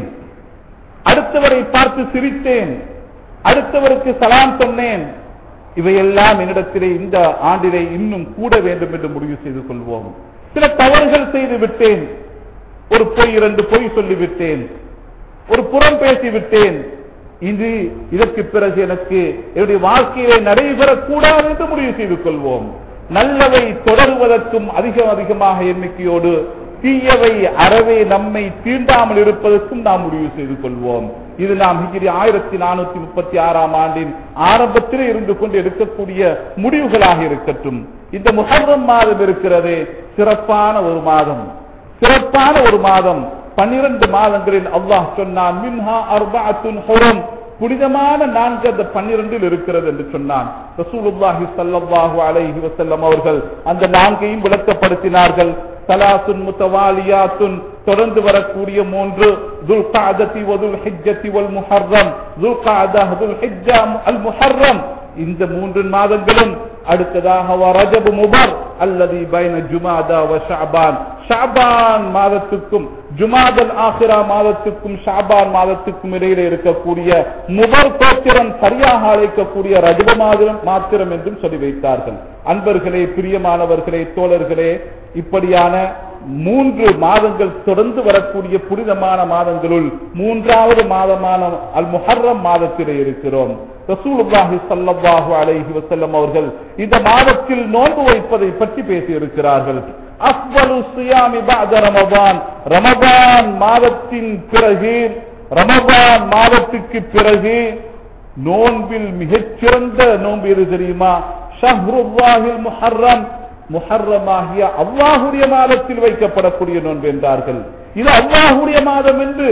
அடுத்தவரை பார்த்து சிரித்தேன் அடுத்தவருக்கு சலாம் சொன்னேன் இவையெல்லாம் என்னிடத்திலே இந்த ஆண்டிலே இன்னும் கூட வேண்டும் என்று முடிவு செய்து கொள்வோம் சில தவறுகள் செய்து விட்டேன் ஒரு பொய் இரண்டு பொய் சொல்லிவிட்டேன் ஒரு புறம் பேசிவிட்டேன் இது இதற்கு பிறகு எனக்கு என்னுடைய வாழ்க்கையிலே நடைபெறக்கூடாது என்று முடிவு செய்து கொள்வோம் நல்லவை தொடருவதற்கும் அதிகம் அதிகமாக எண்ணிக்கையோடு தீயவை அறவே நம்மை தீண்டாமல் இருப்பதற்கும் நாம் முடிவு செய்து கொள்வோம் இது நாம் ஹிஜ்ரி ஆயிரத்தி நானூத்தி முப்பத்தி ஆறாம் ஆண்டின் ஆரம்பத்திலே இருந்து கொண்டு எடுக்கக்கூடிய முடிவுகளாக இருக்கட்டும் இந்த முஹர்ரம் மாதம் இருக்கிறது சிறப்பான ஒரு மாதம் சிறப்பான ஒரு மாதம் பன்னிரண்டு மாதங்களில் அல்லாஹ் சொன்னான் மின்ஹா அர்பாத்துன் ஹுரம் புனிதமான நான்கு அந்த பன்னிரண்டில் இருக்கிறது என்று சொன்னான் ரசூலுல்லாஹி ஸல்லல்லாஹு அலைஹி வஸல்லம் அவர்கள் அந்த நான்கையும் விளக்கப்படுத்தினார்கள் சலாசுன் முத்தவாலியாத்துன் தொடர்ந்து வரக்கூடிய மூன்று துல் காதத்தி வதுல் ஹிஜ்ஜத்தி வல் முஹர்ரம் துல் காதா துல் ஹிஜ்ஜா அல் முஹர்ரம் இந்த மூன்று மாதங்களும் அடுத்ததாக ரஜபு முபர் அல்லது பைன ஜுமாதா வ ஷஅபான் ஷாபான் மாதத்துக்கும் ஜுமாதல் ஆஹிரா மாதத்துக்கும் ஷாபான் மாதத்துக்கும் இடையில இருக்கக்கூடிய முபர் கோத்திரம் சரியாக அழைக்கக்கூடிய ரஜப மாதம் மாத்திரம் என்றும் சொல்லி வைத்தார்கள் அன்பர்களே பிரியமானவர்களே தோழர்களே இப்படியான மூன்று மாதங்கள் தொடர்ந்து வரக்கூடிய புனிதமான மாதங்களுள் மூன்றாவது மாதமான அல் முஹர்ரம் மாதத்திலே இருக்கிறோம் ரசூலுல்லாஹி ஸல்லல்லாஹு அலைஹி வஸல்லம் அவர்கள் இந்த மாதத்தில் நோன்பு வைப்பதை பற்றி பேசி இருக்கிறார்கள் அஃபலு சியாமி பஅத ரமபான் ரமபான் மாதத்தின் பிறகு ரமபான் மாதத்துக்கு பிறகு நோன்பில் மிகச்சிறந்த நோன்பு எது தெரியுமா ஷஹ்ருல்லாஹில் முஹர்ரம் முஹர்ரமாகிய அல்லாஹுடைய மாதத்தில் வைக்கப்படக்கூடிய நோன்பு என்றார்கள் இது அல்லாஹுடைய மாதம் என்று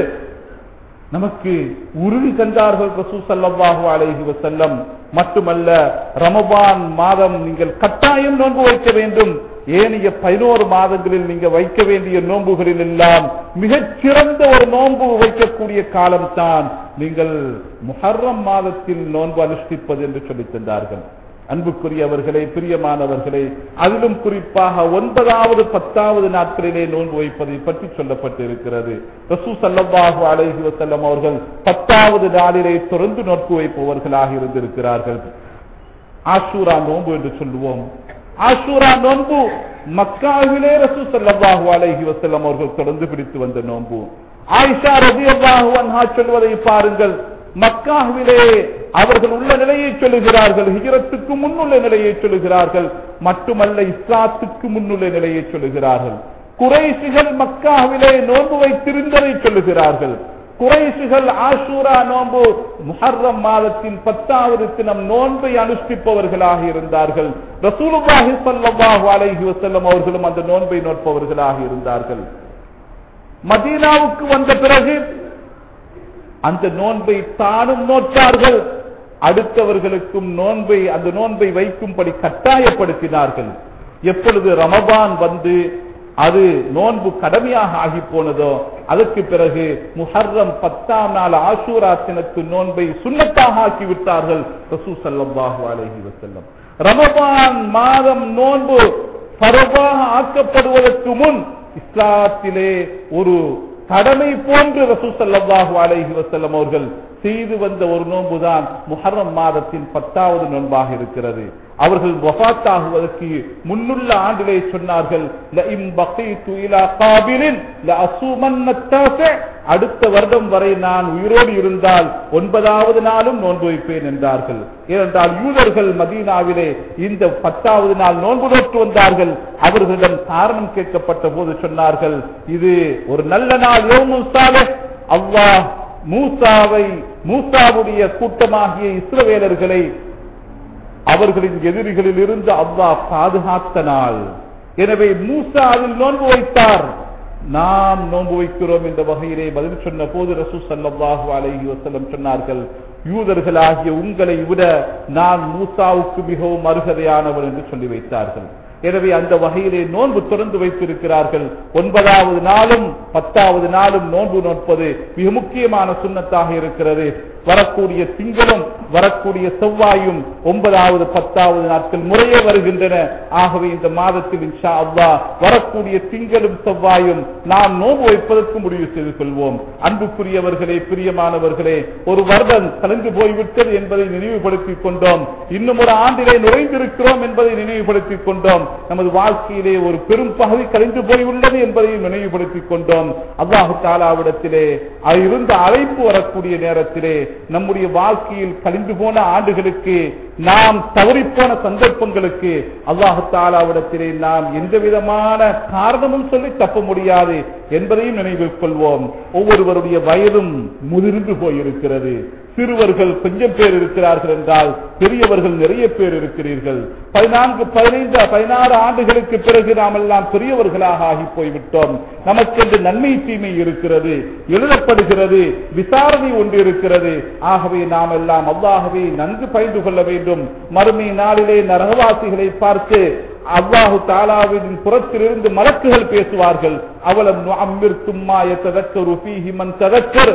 நமக்கு உறுதி தந்தார்கள் ரசூ சல்லல்லாஹு அலைஹி வஸல்லம் மட்டுமல்ல ரமபான் மாதம் நீங்கள் கட்டாயம் நோன்பு வைக்க வேண்டும் ஏனைய பதினோரு மாதங்களில் நீங்க வைக்க வேண்டிய நோன்புகளில் எல்லாம் மிகச் சிறந்த ஒரு நோன்பு வைக்கக்கூடிய காலம்தான் நீங்கள் முஹர்ரம் மாதத்தில் நோன்பு அனுஷ்டிப்பது என்று சொல்லித் தந்தார்கள் அன்புக்குரியவர்களே பிரியமானவர்களே அதிலும் குறிப்பாக ஒன்பதாவது பத்தாவது நாட்களிலே நோன்பு வைப்பதை பற்றி சொல்லப்பட்டிருக்கிறது ரசூ சல்லல்லாஹு அலைஹி வஸல்லம் அவர்கள் பத்தாவது நாளிலே தொடர்ந்து நோன்பு வைப்பவர்களாக இருந்திருக்கிறார்கள் ஆஷூரா நோன்பு என்று சொல்லுவோம் ஆஷூரா நோன்பு மக்காவிலே ரசூ சல்லல்லாஹு அலைஹி வஸல்லம் அவர்கள் தொடர்ந்து பிடித்து வந்த நோன்பு ஆயிஷா ரலியல்லாஹு அன்ஹா சொல்வதை பாருங்கள் மக்காவிலே அவர்கள் உள்ள நிலையை சொல்லுகிறார்கள் ஹிஜரத்துக்கு முன்னுள்ள நிலையை சொல்லுகிறார்கள் மட்டுமல்ல இஸ்லாத்துக்கு முன்னுள்ள நிலையை சொல்லுகிறார்கள் குறைசிகள் மக்காவிலே நோன்பு வைத்திருந்ததை சொல்லுகிறார்கள் குறைசுகள் ஆஷூரா நோன்பு முஹர்ரம் மாதத்தின் பத்தாவது தினம் நோன்பை அனுஷ்டிப்பவர்களாக இருந்தார்கள் ரசூலுல்லாஹி ஸல்லல்லாஹு அலைஹி வஸல்லம் அவர்களும் அந்த நோன்பை நோட்பவர்களாக இருந்தார்கள் மதீனாவுக்கு வந்த பிறகு அந்த நோன்பை தானும் நோட்டார்கள் அடுத்தவர்களுக்கும் நோன்பை அந்த நோன்பை வைக்கும்படி கட்டாயப்படுத்தினார்கள் எப்பொழுது ரமபான் வந்து அது நோன்பு கடமையாக ஆகி போனதோ அதற்கு பிறகு முஹர்ரம் பத்தாம் நாள் ஆசூரா தினத்து நோன்பை சுண்ணத்தாக ஆக்கி விட்டார்கள் ரசூ சல்லாஹு அலஹி வசல்லம் ரமபான் மாதம் நோன்பு பரவாக ஆக்கப்படுவதற்கு முன் இஸ்லாத்திலே ஒரு கடமை போன்று ரசூ சல்லாஹு அலஹி வசல்லம் அவர்கள் செய்து வந்த ஒரு நோன்புதான் முஹர்ரம் மாதத்தின் பத்தாவது நோன்பாக இருக்கிறது அவர்கள் வஃத்தாகுவதற்கு முன்னுள்ள ஆண்டிலே சொன்னார்கள் அடுத்த வருடம் வரை நான் உயிரோடு இருந்தால் ஒன்பதாவது நாளும் நோன்பு வைப்பேன் என்றார்கள் ஏனென்றால் யூதர்கள் மதீனாவிலே இந்த பத்தாவது நாள் நோன்பு நோட்டு வந்தார்கள் அவர்களிடம் காரணம் கேட்கப்பட்ட போது சொன்னார்கள் இது ஒரு நல்ல நாள் யோமுசாலே அல்லாஹ் மூசாவை மூசாவுடைய கூட்டமாகிய இஸ்ரவேலர்களை அவர்களின் எதிரிகளில் இருந்து அல்லாஹ் பாதுகாத்த நாள் எனவே மூசா அதில் நோன்பு வைத்தார் நாம் நோன்பு வைக்கிறோம் என்ற வகையிலே பதில் சொன்ன போது ரசூ சல்லாஹூ அலஹி வசல்லம் சொன்னார்கள் யூதர்களாகிய உங்களை விட நான் மூசாவுக்கு மிகவும் அருகதையானவர் என்று சொல்லி வைத்தார்கள் எனவே அந்த வகையிலே நோன்பு தொடர்ந்து வைத்திருக்கிறார்கள் ஒன்பதாவது நாளும் பத்தாவது நாளும் நோன்பு நோட்பது மிக முக்கியமான சுண்ணத்தாக இருக்கிறது வரக்கூடிய திங்களும் வரக்கூடிய செவ்வாயும் ஒன்பதாவது பத்தாவது நாட்கள் முறையே வருகின்றன ஆகவே இந்த மாதத்தில் இன்ஷா அவ்வா வரக்கூடிய திங்களும் செவ்வாயும் நாம் நோன்பு வைப்பதற்கு முடிவு செய்து கொள்வோம் அன்புக்குரியவர்களே பிரியமானவர்களே ஒரு வருடம் கலந்து போய்விட்டது என்பதை நினைவுபடுத்திக் கொண்டோம் இன்னும் ஒரு ஆண்டிலே நுழைந்திருக்கிறோம் என்பதை நினைவுபடுத்திக் கொண்டோம் நமது வாழ்க்கையிலே ஒரு பெரும் பகுதி கழிந்து போயுள்ளது என்பதையும் நினைவுபடுத்திக் கொண்டோம் அல்லாஹு தாலாவிடத்திலே இருந்த அழைப்பு வரக்கூடிய நேரத்திலே நம்முடைய வாழ்க்கையில் கழிந்து போன ஆண்டுகளுக்கு நாம் தவறிப்போன சந்தர்ப்பங்களுக்கு அல்லாஹு தாலாவிடத்திலே நாம் எந்த விதமான காரணமும் சொல்லி தப்ப முடியாது என்பதையும் நினைவில் கொள்வோம் ஒவ்வொருவருடைய வயதும் முதிர்ந்து போயிருக்கிறது சிறுவர்கள் கொஞ்சம் பேர் இருக்கிறார்கள் என்றால் பெரியவர்கள் நிறைய பேர் இருக்கிறீர்கள் பதினான்கு பதினைந்து பதினாறு ஆண்டுகளுக்கு பிறகு நாம் எல்லாம் பெரியவர்களாக ஆகி போய்விட்டோம் நமக்கென்று நன்மை தீமை இருக்கிறது எழுதப்படுகிறது விசாரணை ஒன்று இருக்கிறது ஆகவே நாம் எல்லாம் அவ்வாகவே நன்கு பயந்து கொள்ள வேண்டும் மறுமை நாளிலே நரகவாசிகளை பார்த்து அல்லாஹு தாலாவின் புறத்திலிருந்து மலக்குகள் பேசுவார்கள் அவலம் அம்மிற்கும்மா எத்ததக்கரு ஃபீஹிமன் ததக்கர்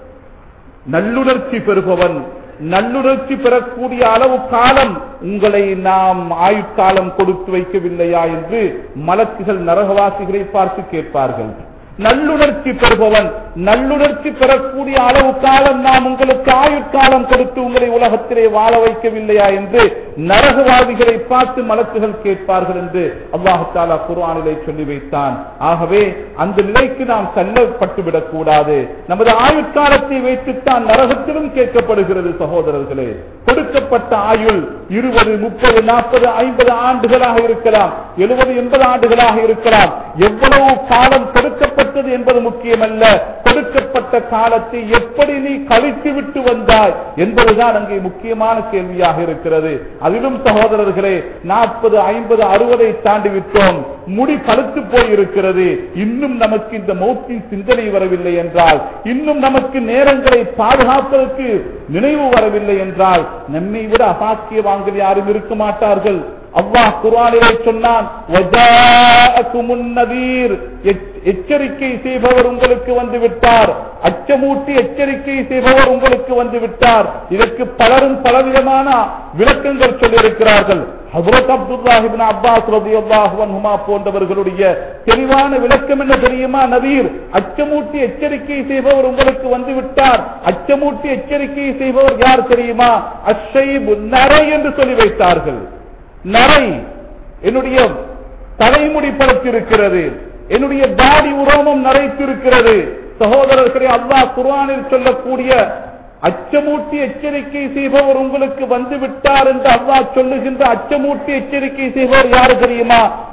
நல்லுணர்ச்சி பெறுபவன் நல்லுணர்ச்சி பெறக்கூடிய அளவு காலம் உங்களை நாம் ஆயுட்காலம் கொடுத்து வைக்கவில்லையா என்று மலக்குகள் நரகவாசிகளை பார்த்து கேட்பார்கள் நல்லுணர்ச்சி பெறுபவன் நல்லுணர்ச்சி பெறக்கூடிய அளவு காலம் நாம் உங்களுக்கு ஆயுட்காலம் கொடுத்து உங்களை உலகத்திலே வாழ வைக்கவில்லையா என்று நரகவாதிகளை பார்த்து மலக்குகள் கேட்பார்கள் என்று அல்லாஹாலா குர்ஆனிலே சொல்லி வைத்தான் ஆகவே அந்த நிலைக்கு நாம் செல்லப்பட்டுவிடக் கூடாது நமது ஆயுட்காலத்தை வைத்துத்தான் நரகத்திலும் கேட்கப்படுகிறது சகோதரர்களே கொடுக்கப்பட்ட ஆயுள் இருபது முப்பது நாற்பது ஐம்பது ஆண்டுகளாக இருக்கலாம் எழுபது எண்பது ஆண்டுகளாக இருக்கலாம் எவ்வளவு காலம் கொடுக்கப்பட்டது என்பது முக்கியமல்ல கொடுக்கப்பட்ட காலத்தை எப்படி நீ கழித்து விட்டு வந்தாய் என்பதுதான் அங்கே முக்கியமான கேள்வியாக இருக்கிறது அதிலும் சகோதரர்களே நாற்பது ஐம்பது அறுபதை தாண்டி விட்டோம் முடி பழுத்து போய் இருக்கிறது இன்னும் நமக்கு இந்த மௌத்தின் சிந்தனை வரவில்லை என்றால் இன்னும் நமக்கு நேரங்களை பாதுகாப்பதற்கு நினைவு வரவில்லை என்றால் நம்மை விட அசாக்கியவான்கள் யாரும் இருக்க மாட்டார்கள் அல்லாஹ் குர்ஆனிலே சொன்னான் வஜாஅகுமுன் நதீர் எச்சரிக்கை செய்பவர் உங்களுக்கு வந்து விட்டார் அச்சமூட்டி எச்சரிக்கை செய்பவர் உங்களுக்கு வந்து விட்டார் இதற்கு பலரும் பலவிதமான விளக்கங்கள் சொல்லியிருக்கிறார்கள் ஹசரத் அப்துல்லாஹிபின் அப்பாஸ் ரலியல்லாஹு அன்ஹுமா போன்றவர்களுடைய தெளிவான விளக்கம் என்ன தெரியுமா நதீர் அச்சமூட்டி எச்சரிக்கை செய்பவர் உங்களுக்கு வந்து விட்டார் அச்சமூட்டி எச்சரிக்கை செய்பவர் யார் தெரியுமா அஷைபு நரை என்று சொல்லி வைத்தார்கள் நரை என்னுடைய தலைமுடி படுத்திருக்கிறது என்னுடைய தாடி உரோமம் நரைத்திருக்கிறது சகோதரர்களே அல்லாஹ் குர்ஆனில் சொல்லக்கூடிய அச்சமூட்டி எச்சரிக்கை செய்பவர் உங்களுக்கு வந்து விட்டார் என்று அல்லாஹ் சொல்லுகின்ற அச்சமூட்டி எச்சரிக்கை செய்பவர் யாரு தெரியுமா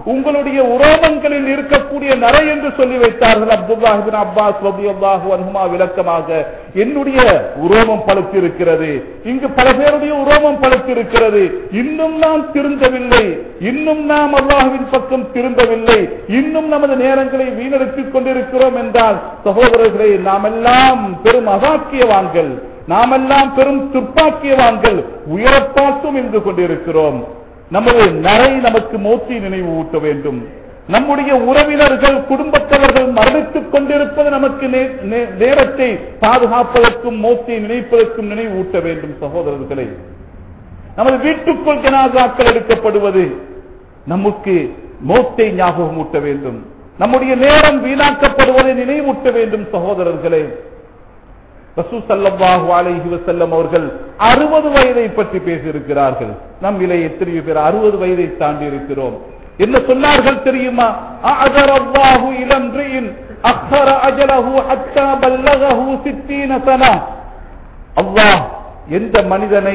உங்களுடைய உரோமங்களில் இருக்கக்கூடிய நரை என்று சொல்லி வைத்தார்கள் அப்துல்லாஹிபின் அப்பாஸ் ரபியல்லாஹு அன்ஹுமா விளக்கமாக என்னுடைய உரோமம் பழுத்திருக்கிறது இங்கு பல பேருடைய உரோமம் பழுத்திருக்கிறது இன்னும் நாம் திருந்தவில்லை இன்னும் நாம் அல்லாஹுவின் பக்கம் திரும்பவில்லை இன்னும் நமது நேரங்களை வீணடித்துக் கொண்டிருக்கிறோம் என்றால் சகோதரர்களே நாமெல்லாம் பெரும் அசாக்கியவான்கள் நாமெல்லாம் பெரும் துப்பாக்கியவான்கள் உயரப்பாட்டும் இருந்து கொண்டிருக்கிறோம் நமது நரை நமக்கு மோத்தி நினைவு ஊட்ட வேண்டும் நம்முடைய உறவினர்கள் குடும்பத்தவர்கள் மரணித்துக் கொண்டிருப்பது நமக்கு நே- நே- நேரத்தை பாதுகாப்பதற்கும் மோத்தை நினைப்பதற்கும் நினைவு ஊட்ட வேண்டும் சகோதரர்களே நமது வீட்டுக்குள் ஜனாசாக்கள் எடுக்கப்படுவது நமக்கு மோத்தை ஞாபகம் ஊட்ட வேண்டும் நம்முடைய நேரம் வீணாக்கப்படுவதை நினைவூட்ட வேண்டும் சகோதரர்களே ரசூல் ஸல்லல்லாஹு அலைஹி வஸல்லம் அவர்கள் அறுபது வயதை பற்றி பேசியிருக்கிறார்கள் நம்மிலே எத்தனையோ பேர் அறுபது வயதை தாண்டி இருக்கிறோம் என்ன சொன்னார்கள் தெரியுமா அஅதர அல்லாஹு இலம்ரியின் அக்ஹர அஜலஹு ஹத்தா பல்லகஹு 60 சனா அல்லாஹ் எந்த மனிதனை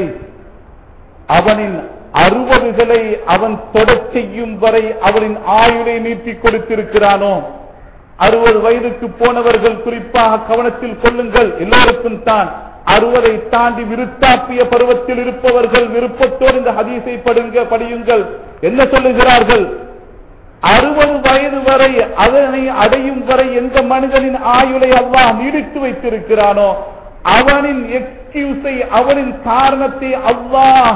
அவனின் அறுபதுகளை அவன் தொடச் செய்யும் வரை அவனின் ஆயுளை நீட்டிக் கொடுத்திருக்கிறானோ அறுபது வயதுக்கு போனவர்கள் குறிப்பாக கவனத்தில் கொள்ளுங்கள் எல்லோருக்கும் தான் அறுபதை தாண்டி விருத்தாப்பிய பருவத்தில் இருப்பவர்கள் விருப்பத்தோடு இந்த ஹதீஸை படுங்க படியுங்கள் என்ன சொல்லுகிறார்கள் அறுபது வயது வரை அதனை அடையும் வரை எந்த மனிதனின் ஆயுளை அல்லாஹ் நீடித்து வைத்திருக்கிறானோ அவனின் எக்ஸ்கியூஸை அவனின் காரணத்தை அல்லாஹ்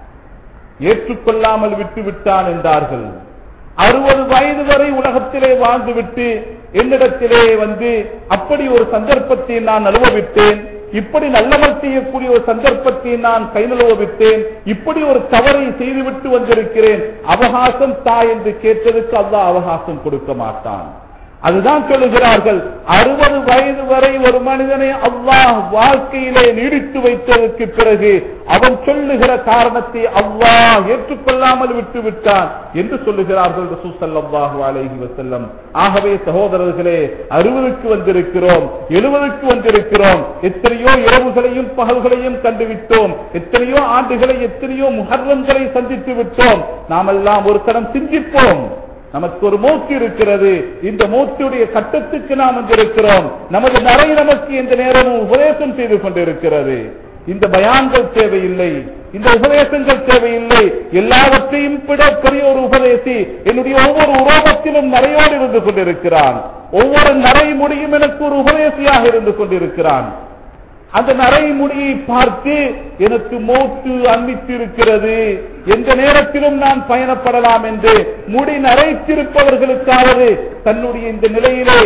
ஏற்றுக்கொள்ளாமல் விட்டு விட்டான் என்றார்கள் அறுபது வயது வரை உலகத்திலே வாழ்ந்துவிட்டு என்னிடத்திலே வந்து அப்படி ஒரு சந்தர்ப்பத்தை நான் அனுபவித்தேன் இப்படி நல்லவர் செய்யக்கூடிய ஒரு சந்தர்ப்பத்தை நான் கை நழுவவிட்டேன் இப்படி ஒரு தவறை செய்துவிட்டு வந்திருக்கிறேன் அவகாசம் தா என்று கேட்டதுக்கு அல்லாஹ் அவகாசம் கொடுக்க மாட்டான் அதுதான் சொல்லுகிறார்கள் அறுபது வயது வரை ஒரு மனிதனை அல்லாஹ் வாழ்க்கையிலே நீடித்து வைத்ததற்கு பிறகு அவன் சொல்லுகிற காரணத்தை அல்லாஹ் ஏற்றுக்கொள்ளாமல் விட்டு விட்டான் என்று சொல்லுகிறார்கள் ரசூல் ஸல்லல்லாஹு அலைஹி வஸல்லம் ஆகவே சகோதரர்களே அறுபதுக்கு வந்திருக்கிறோம் எழுபதுக்கு வந்திருக்கிறோம் எத்தனையோ இரவுகளையும் பகல்களையும் கண்டுவிட்டோம் எத்தனையோ ஆண்டுகளை எத்தனையோ முகர்வங்களை சந்தித்து விட்டோம் நாமெல்லாம் ஒரு கடம் சிந்திப்போம் நமக்கு ஒரு மூச்சு இருக்கிறது இந்த மூச்சுடைய கட்டத்துக்கு நாம் வந்திருக்கிறோம் நமது நரை நமக்கு இந்த நேரமும் உபதேசம் செய்து கொண்டிருக்கிறது இந்த பயான்கள் தேவையில்லை இந்த உபதேசங்கள் தேவையில்லை எல்லாவற்றையும் விட பெரிய ஒரு உபதேசி என்னுடைய ஒவ்வொரு உரோபத்திலும் நரையோடு இருந்து கொண்டிருக்கிறான் ஒவ்வொரு நரை முடியும் எனக்கு ஒரு உபதேசியாக இருந்து கொண்டிருக்கிறான் அந்த நரைமுடியை பார்த்து எனக்கு மோட்டு அன்பித்திருக்கிறது எந்த நேரத்திலும் நான் பயணப்படலாம் என்று முடி நரைத்திருப்பவர்களுக்காவது தன்னுடைய இந்த நிலையிலே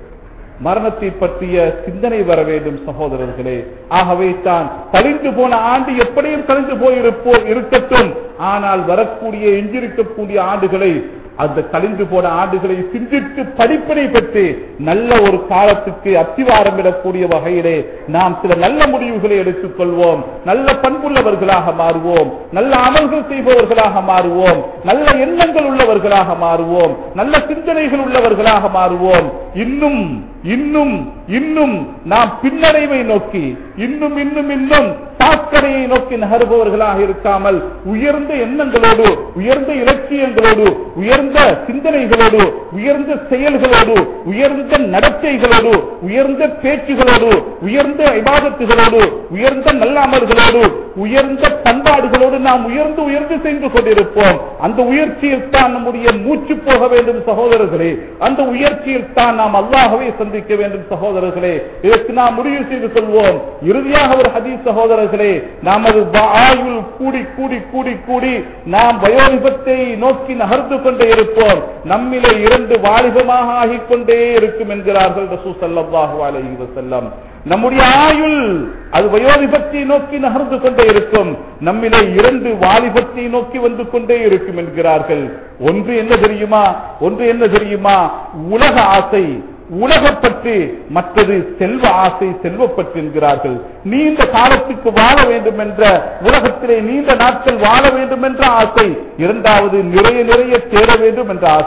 மரணத்தை பற்றிய சிந்தனை வர வேண்டும் சகோதரர்களே ஆகவே தான் கழிந்து போன ஆண்டு எப்படியும் கழிந்து போயிருப்போ இருக்கட்டும் ஆனால் வரக்கூடிய எஞ்சிருக்கக்கூடிய ஆண்டுகளை அந்த கழிந்து போன ஆண்டுகளை சிந்தித்து படிப்பினை பெற்று நல்ல ஒரு காலத்துக்கு அத்திவாரம் இடக்கூடிய வகையிலே நாம் சில நல்ல முடிவுகளை எடுத்துக் கொள்வோம் நல்ல பண்புள்ளவர்களாக மாறுவோம் நல்ல அமல்கள் செய்பவர்களாக மாறுவோம் நல்ல எண்ணங்கள் உள்ளவர்களாக மாறுவோம் நல்ல சிந்தனைகள் உள்ளவர்களாக மாறுவோம் இன்னும் இன்னும் இன்னும் நாம் பின்னடைவை நோக்கி இன்னும் இன்னும் இன்னும் சாக்கடையை நோக்கி நகருபவர்களாக இருக்காமல் உயர்ந்த எண்ணங்களோடு உயர்ந்த இலட்சியங்களோடு உயர்ந்த சிந்தனைகளோடு உயர்ந்த செயல்களோடு உயர்ந்த நடத்தைகளோடு உயர்ந்த பேச்சுகளோடு உயர்ந்த இபாதத்துகளோடு உயர்ந்த நல்ல அமல்களோடு உயர்ந்த பண்பாடுகளோடு நாம் உயர்ந்து உயர்ந்து சென்று கொண்டிருப்போம் அந்த உயர்ச்சியில் தான் நம்முடைய மூச்சு போக வேண்டும் சகோதரர்களே அந்த உயர்ச்சியில் தான் நாம் அல்லாஹவே சந்திக்க வேண்டும் சகோதரர்களே இதற்கு நாம் முடிவு செய்து கொள்வோம் இறுதியாக ஒரு ஹதீஸ் சகோதரர்களே நமது ஆயுள் கூடி கூடி கூடி கூடி நாம் வயோதிபத்தை நோக்கி நகர்ந்து கொண்டே இருப்போம் நம்மிலே இரண்டு வாலிபமாக ஆகிக் கொண்டே இருக்கும் என்கிறார்கள் ரசூ சல்லாஹூ அலைஹி வஸல்லம் நம்முடைய ஆயுள் அது வயோதிபத்தை நோக்கி நகர்ந்து கொண்டே இருக்கும் நம்மிலே இரண்டு வாலிபத்தை நோக்கி வந்து கொண்டே இருக்கும் என்கிறார்கள் ஒன்று என்ன தெரியுமா ஒன்று என்ன தெரியுமா உலக ஆசை உலகப்பற்று மற்றது செல்வ ஆசை செல்வப்பற்று என்கிறார்கள் நீண்ட காலத்துக்கு வாழ வேண்டும் என்ற உலகத்திலே நீண்ட நாட்கள் வாழ வேண்டும் என்ற ஆசை இரண்டாவது நிறைய நிறைய தேட வேண்டும் என்ற ஆசை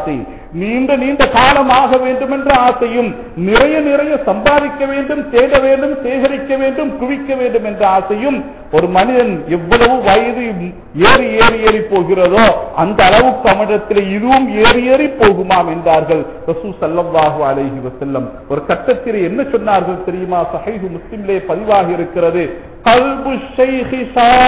நீண்ட நீண்ட காலமாக வேண்டும் என்ற ஆசையும் நிறைய நிறைய சம்பாதிக்க வேண்டும் தேட வேண்டும் சேகரிக்க வேண்டும் குவிக்க வேண்டும் என்ற ஆசையும் ஒரு மனிதன் எவ்வளவு வயது ஏறி ஏறி ஏறி போகிறதோ அந்த அளவுக்கு அவனிடத்தில் இதுவும் ஏறி ஏறி போகுமாம் என்றார்கள் ரசூ சல்லல்லாஹு அலைஹி வஸல்லம் ஒரு கட்டத்தில் என்ன சொன்னார்கள் தெரியுமா சஹீஹ் முஸ்லிம்லே பதிவாகி இருக்கிறது கல்பு ஷைஹி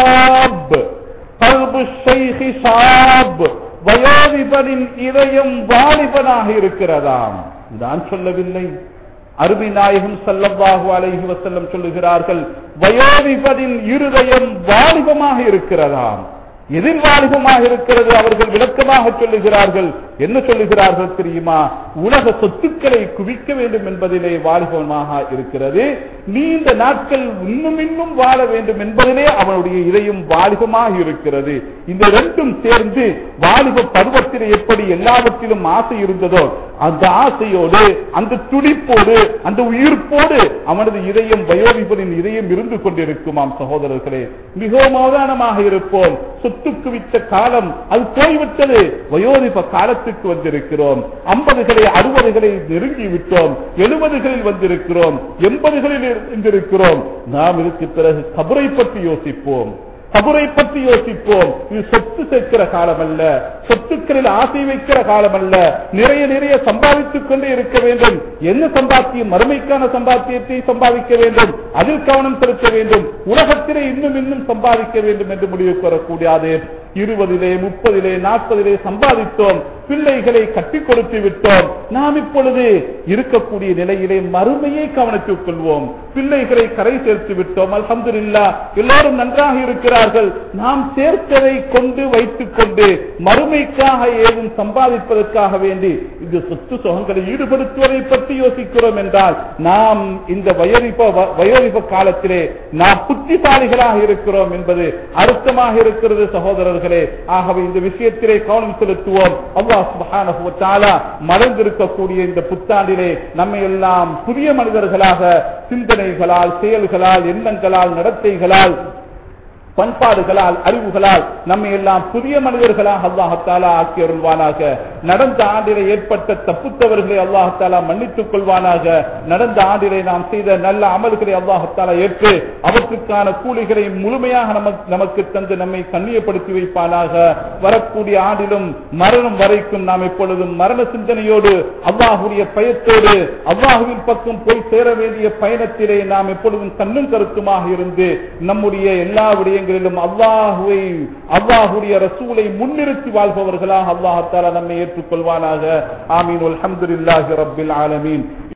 ஷாப் கல்பு ஷைஹி ஷாப் வயோதிபனின் இதயம் வாலிபனாக இருக்கிறதாம் நான் சொல்லவில்லை அருமை நாயகம் சல்லல்லாஹு அலைஹி வஸல்லம் சொல்லுகிறார்கள் வயோதிபனின் இருதயம் வாலிபமாக இருக்கிறதாம் எதில் வாலிபமாக இருக்கிறது அவர்கள் விளக்கமாக சொல்லுகிறார்கள் என்ன சொல்லுகிறார்கள் தெரியுமா உலக சொத்துக்களை குவிக்க வேண்டும் என்பதிலே வாலிபமாக இருக்கிறது நீண்ட நாட்கள் இன்னும் இன்னும் வாழ வேண்டும் என்பதிலே அவனுடைய இதயம் வாலிபமாக இருக்கிறது இந்த ரெண்டும் சேர்ந்து வாலிப பருவத்தில் எப்படி எல்லாவற்றிலும் ஆசை இருந்ததோ அந்த ஆசையோடு அந்த துடிப்போடு அந்த உயிர்ப்போடு அவனது இதயம் வயோதிபனின் இதயம் இருந்து கொண்டிருக்குமாம் சகோதரர்களே மிகவும் அவதானமாக இருப்போம் சொத்து குவித்த காலம் அது போய்விட்டது வயோதிப காலத்துக்கு வந்திருக்கிறோம் ஐம்பதுகளை அறுபதுகளை நெருங்கி விட்டோம் எழுபதுகளில் வந்திருக்கிறோம் எண்பதுகளில் இருந்திருக்கிறோம் நாம் இதுக்கு பிறகு கபரை பற்றி யோசிப்போம் கபரை பற்றி யோசிப்போம் இது சொத்து சேர்க்கிற காலம் அல்ல சொத்துக்களில் ஆசை வைக்கிற காலம் அல்ல நிறைய நிறைய சம்பாதித்துக் கொண்டே இருக்க வேண்டும் என்ன சம்பாத்தியம் மறுமைக்கான சம்பாத்தியத்தை சம்பாதிக்க வேண்டும் அதில் கவனம் செலுத்த வேண்டும் உலகத்திலே இன்னும் இன்னும் சம்பாதிக்க வேண்டும் என்று முடிவுக்கு வரக்கூடாது இருபதிலே முப்பதிலே நாற்பதிலே சம்பாதித்தோம் பிள்ளைகளை கட்டி கொடுத்து விட்டோம் நாம் இப்பொழுது இருக்கக்கூடிய நிலையிலே மறுமையை கவனித்துக் கொள்வோம் பிள்ளைகளை கரை சேர்த்து விட்டோம் அல்ஹம்துலில்லா எல்லாரும் நன்றாக இருக்கிறார்கள் நாம் சேர்த்ததை கொண்டு வைத்துக் கொண்டு மறுமைக்காக ஏதும் சம்பாதிப்பதற்காக வேண்டி இந்த சொத்து சுகங்களை ஈடுபடுத்துவதை பற்றி யோசிக்கிறோம் என்றால் நாம் இந்த வயோதிப வயோதிப காலத்திலே நாம் புத்திசாலிகளாக இருக்கிறோம் என்பது அர்த்தமாக இருக்கிறது சகோதரர்களே ஆகவே இந்த விஷயத்திலே கவனம் செலுத்துவோம் அல்லாஹ் சுப்ஹானஹு வ தஆலா மலர்ந்திருக்கக்கூடிய இந்த புத்தாண்டிலே நம்மை எல்லாம் புதிய மனிதர்களாக சிந்தனைகளால் செயல்களால் எண்ணங்களால் நடத்தைகளால் பண்பாடுகளால் அறிவுகளால் நம்மை எல்லாம் புதிய மனிதர்களாக அல்லாஹத்தாலா ஆக்கி அருள்வானாக நடந்த ஆண்டிலே ஏற்பட்ட தப்புத்தவர்களை அல்லாஹத்தாலா மன்னித்துக் கொள்வானாக நடந்த ஆண்டிலே நாம் செய்த நல்ல அமல்களை அல்லாஹத்தாலா ஏற்று அவற்றுக்கான கூலிகளை முழுமையாக நமக்கு நமக்கு தந்து நம்மை கண்ணியப்படுத்தி வைப்பானாக வரக்கூடிய ஆண்டிலும் மரணம் வரைக்கும் நாம் எப்பொழுதும் மரண சிந்தனையோடு அல்லாஹுடைய பயத்தோடு அல்லாஹுவின் பக்கம் போய் சேர வேண்டிய பயணத்திலே நாம் எப்பொழுதும் கண்ணும் கருத்துமாக இருந்து நம்முடைய எல்லா விடயங்களிலும் அல்லாஹுவை அல்லாஹுடைய ரசூலை முன்னிறுத்தி வாழ்பவர்களாக அல்லாஹால நம்மை ஏற்றுக்கொள்வானாக ஆமீன் அல்ஹம்துலில்லாஹி ரப்பில் ஆலமீன்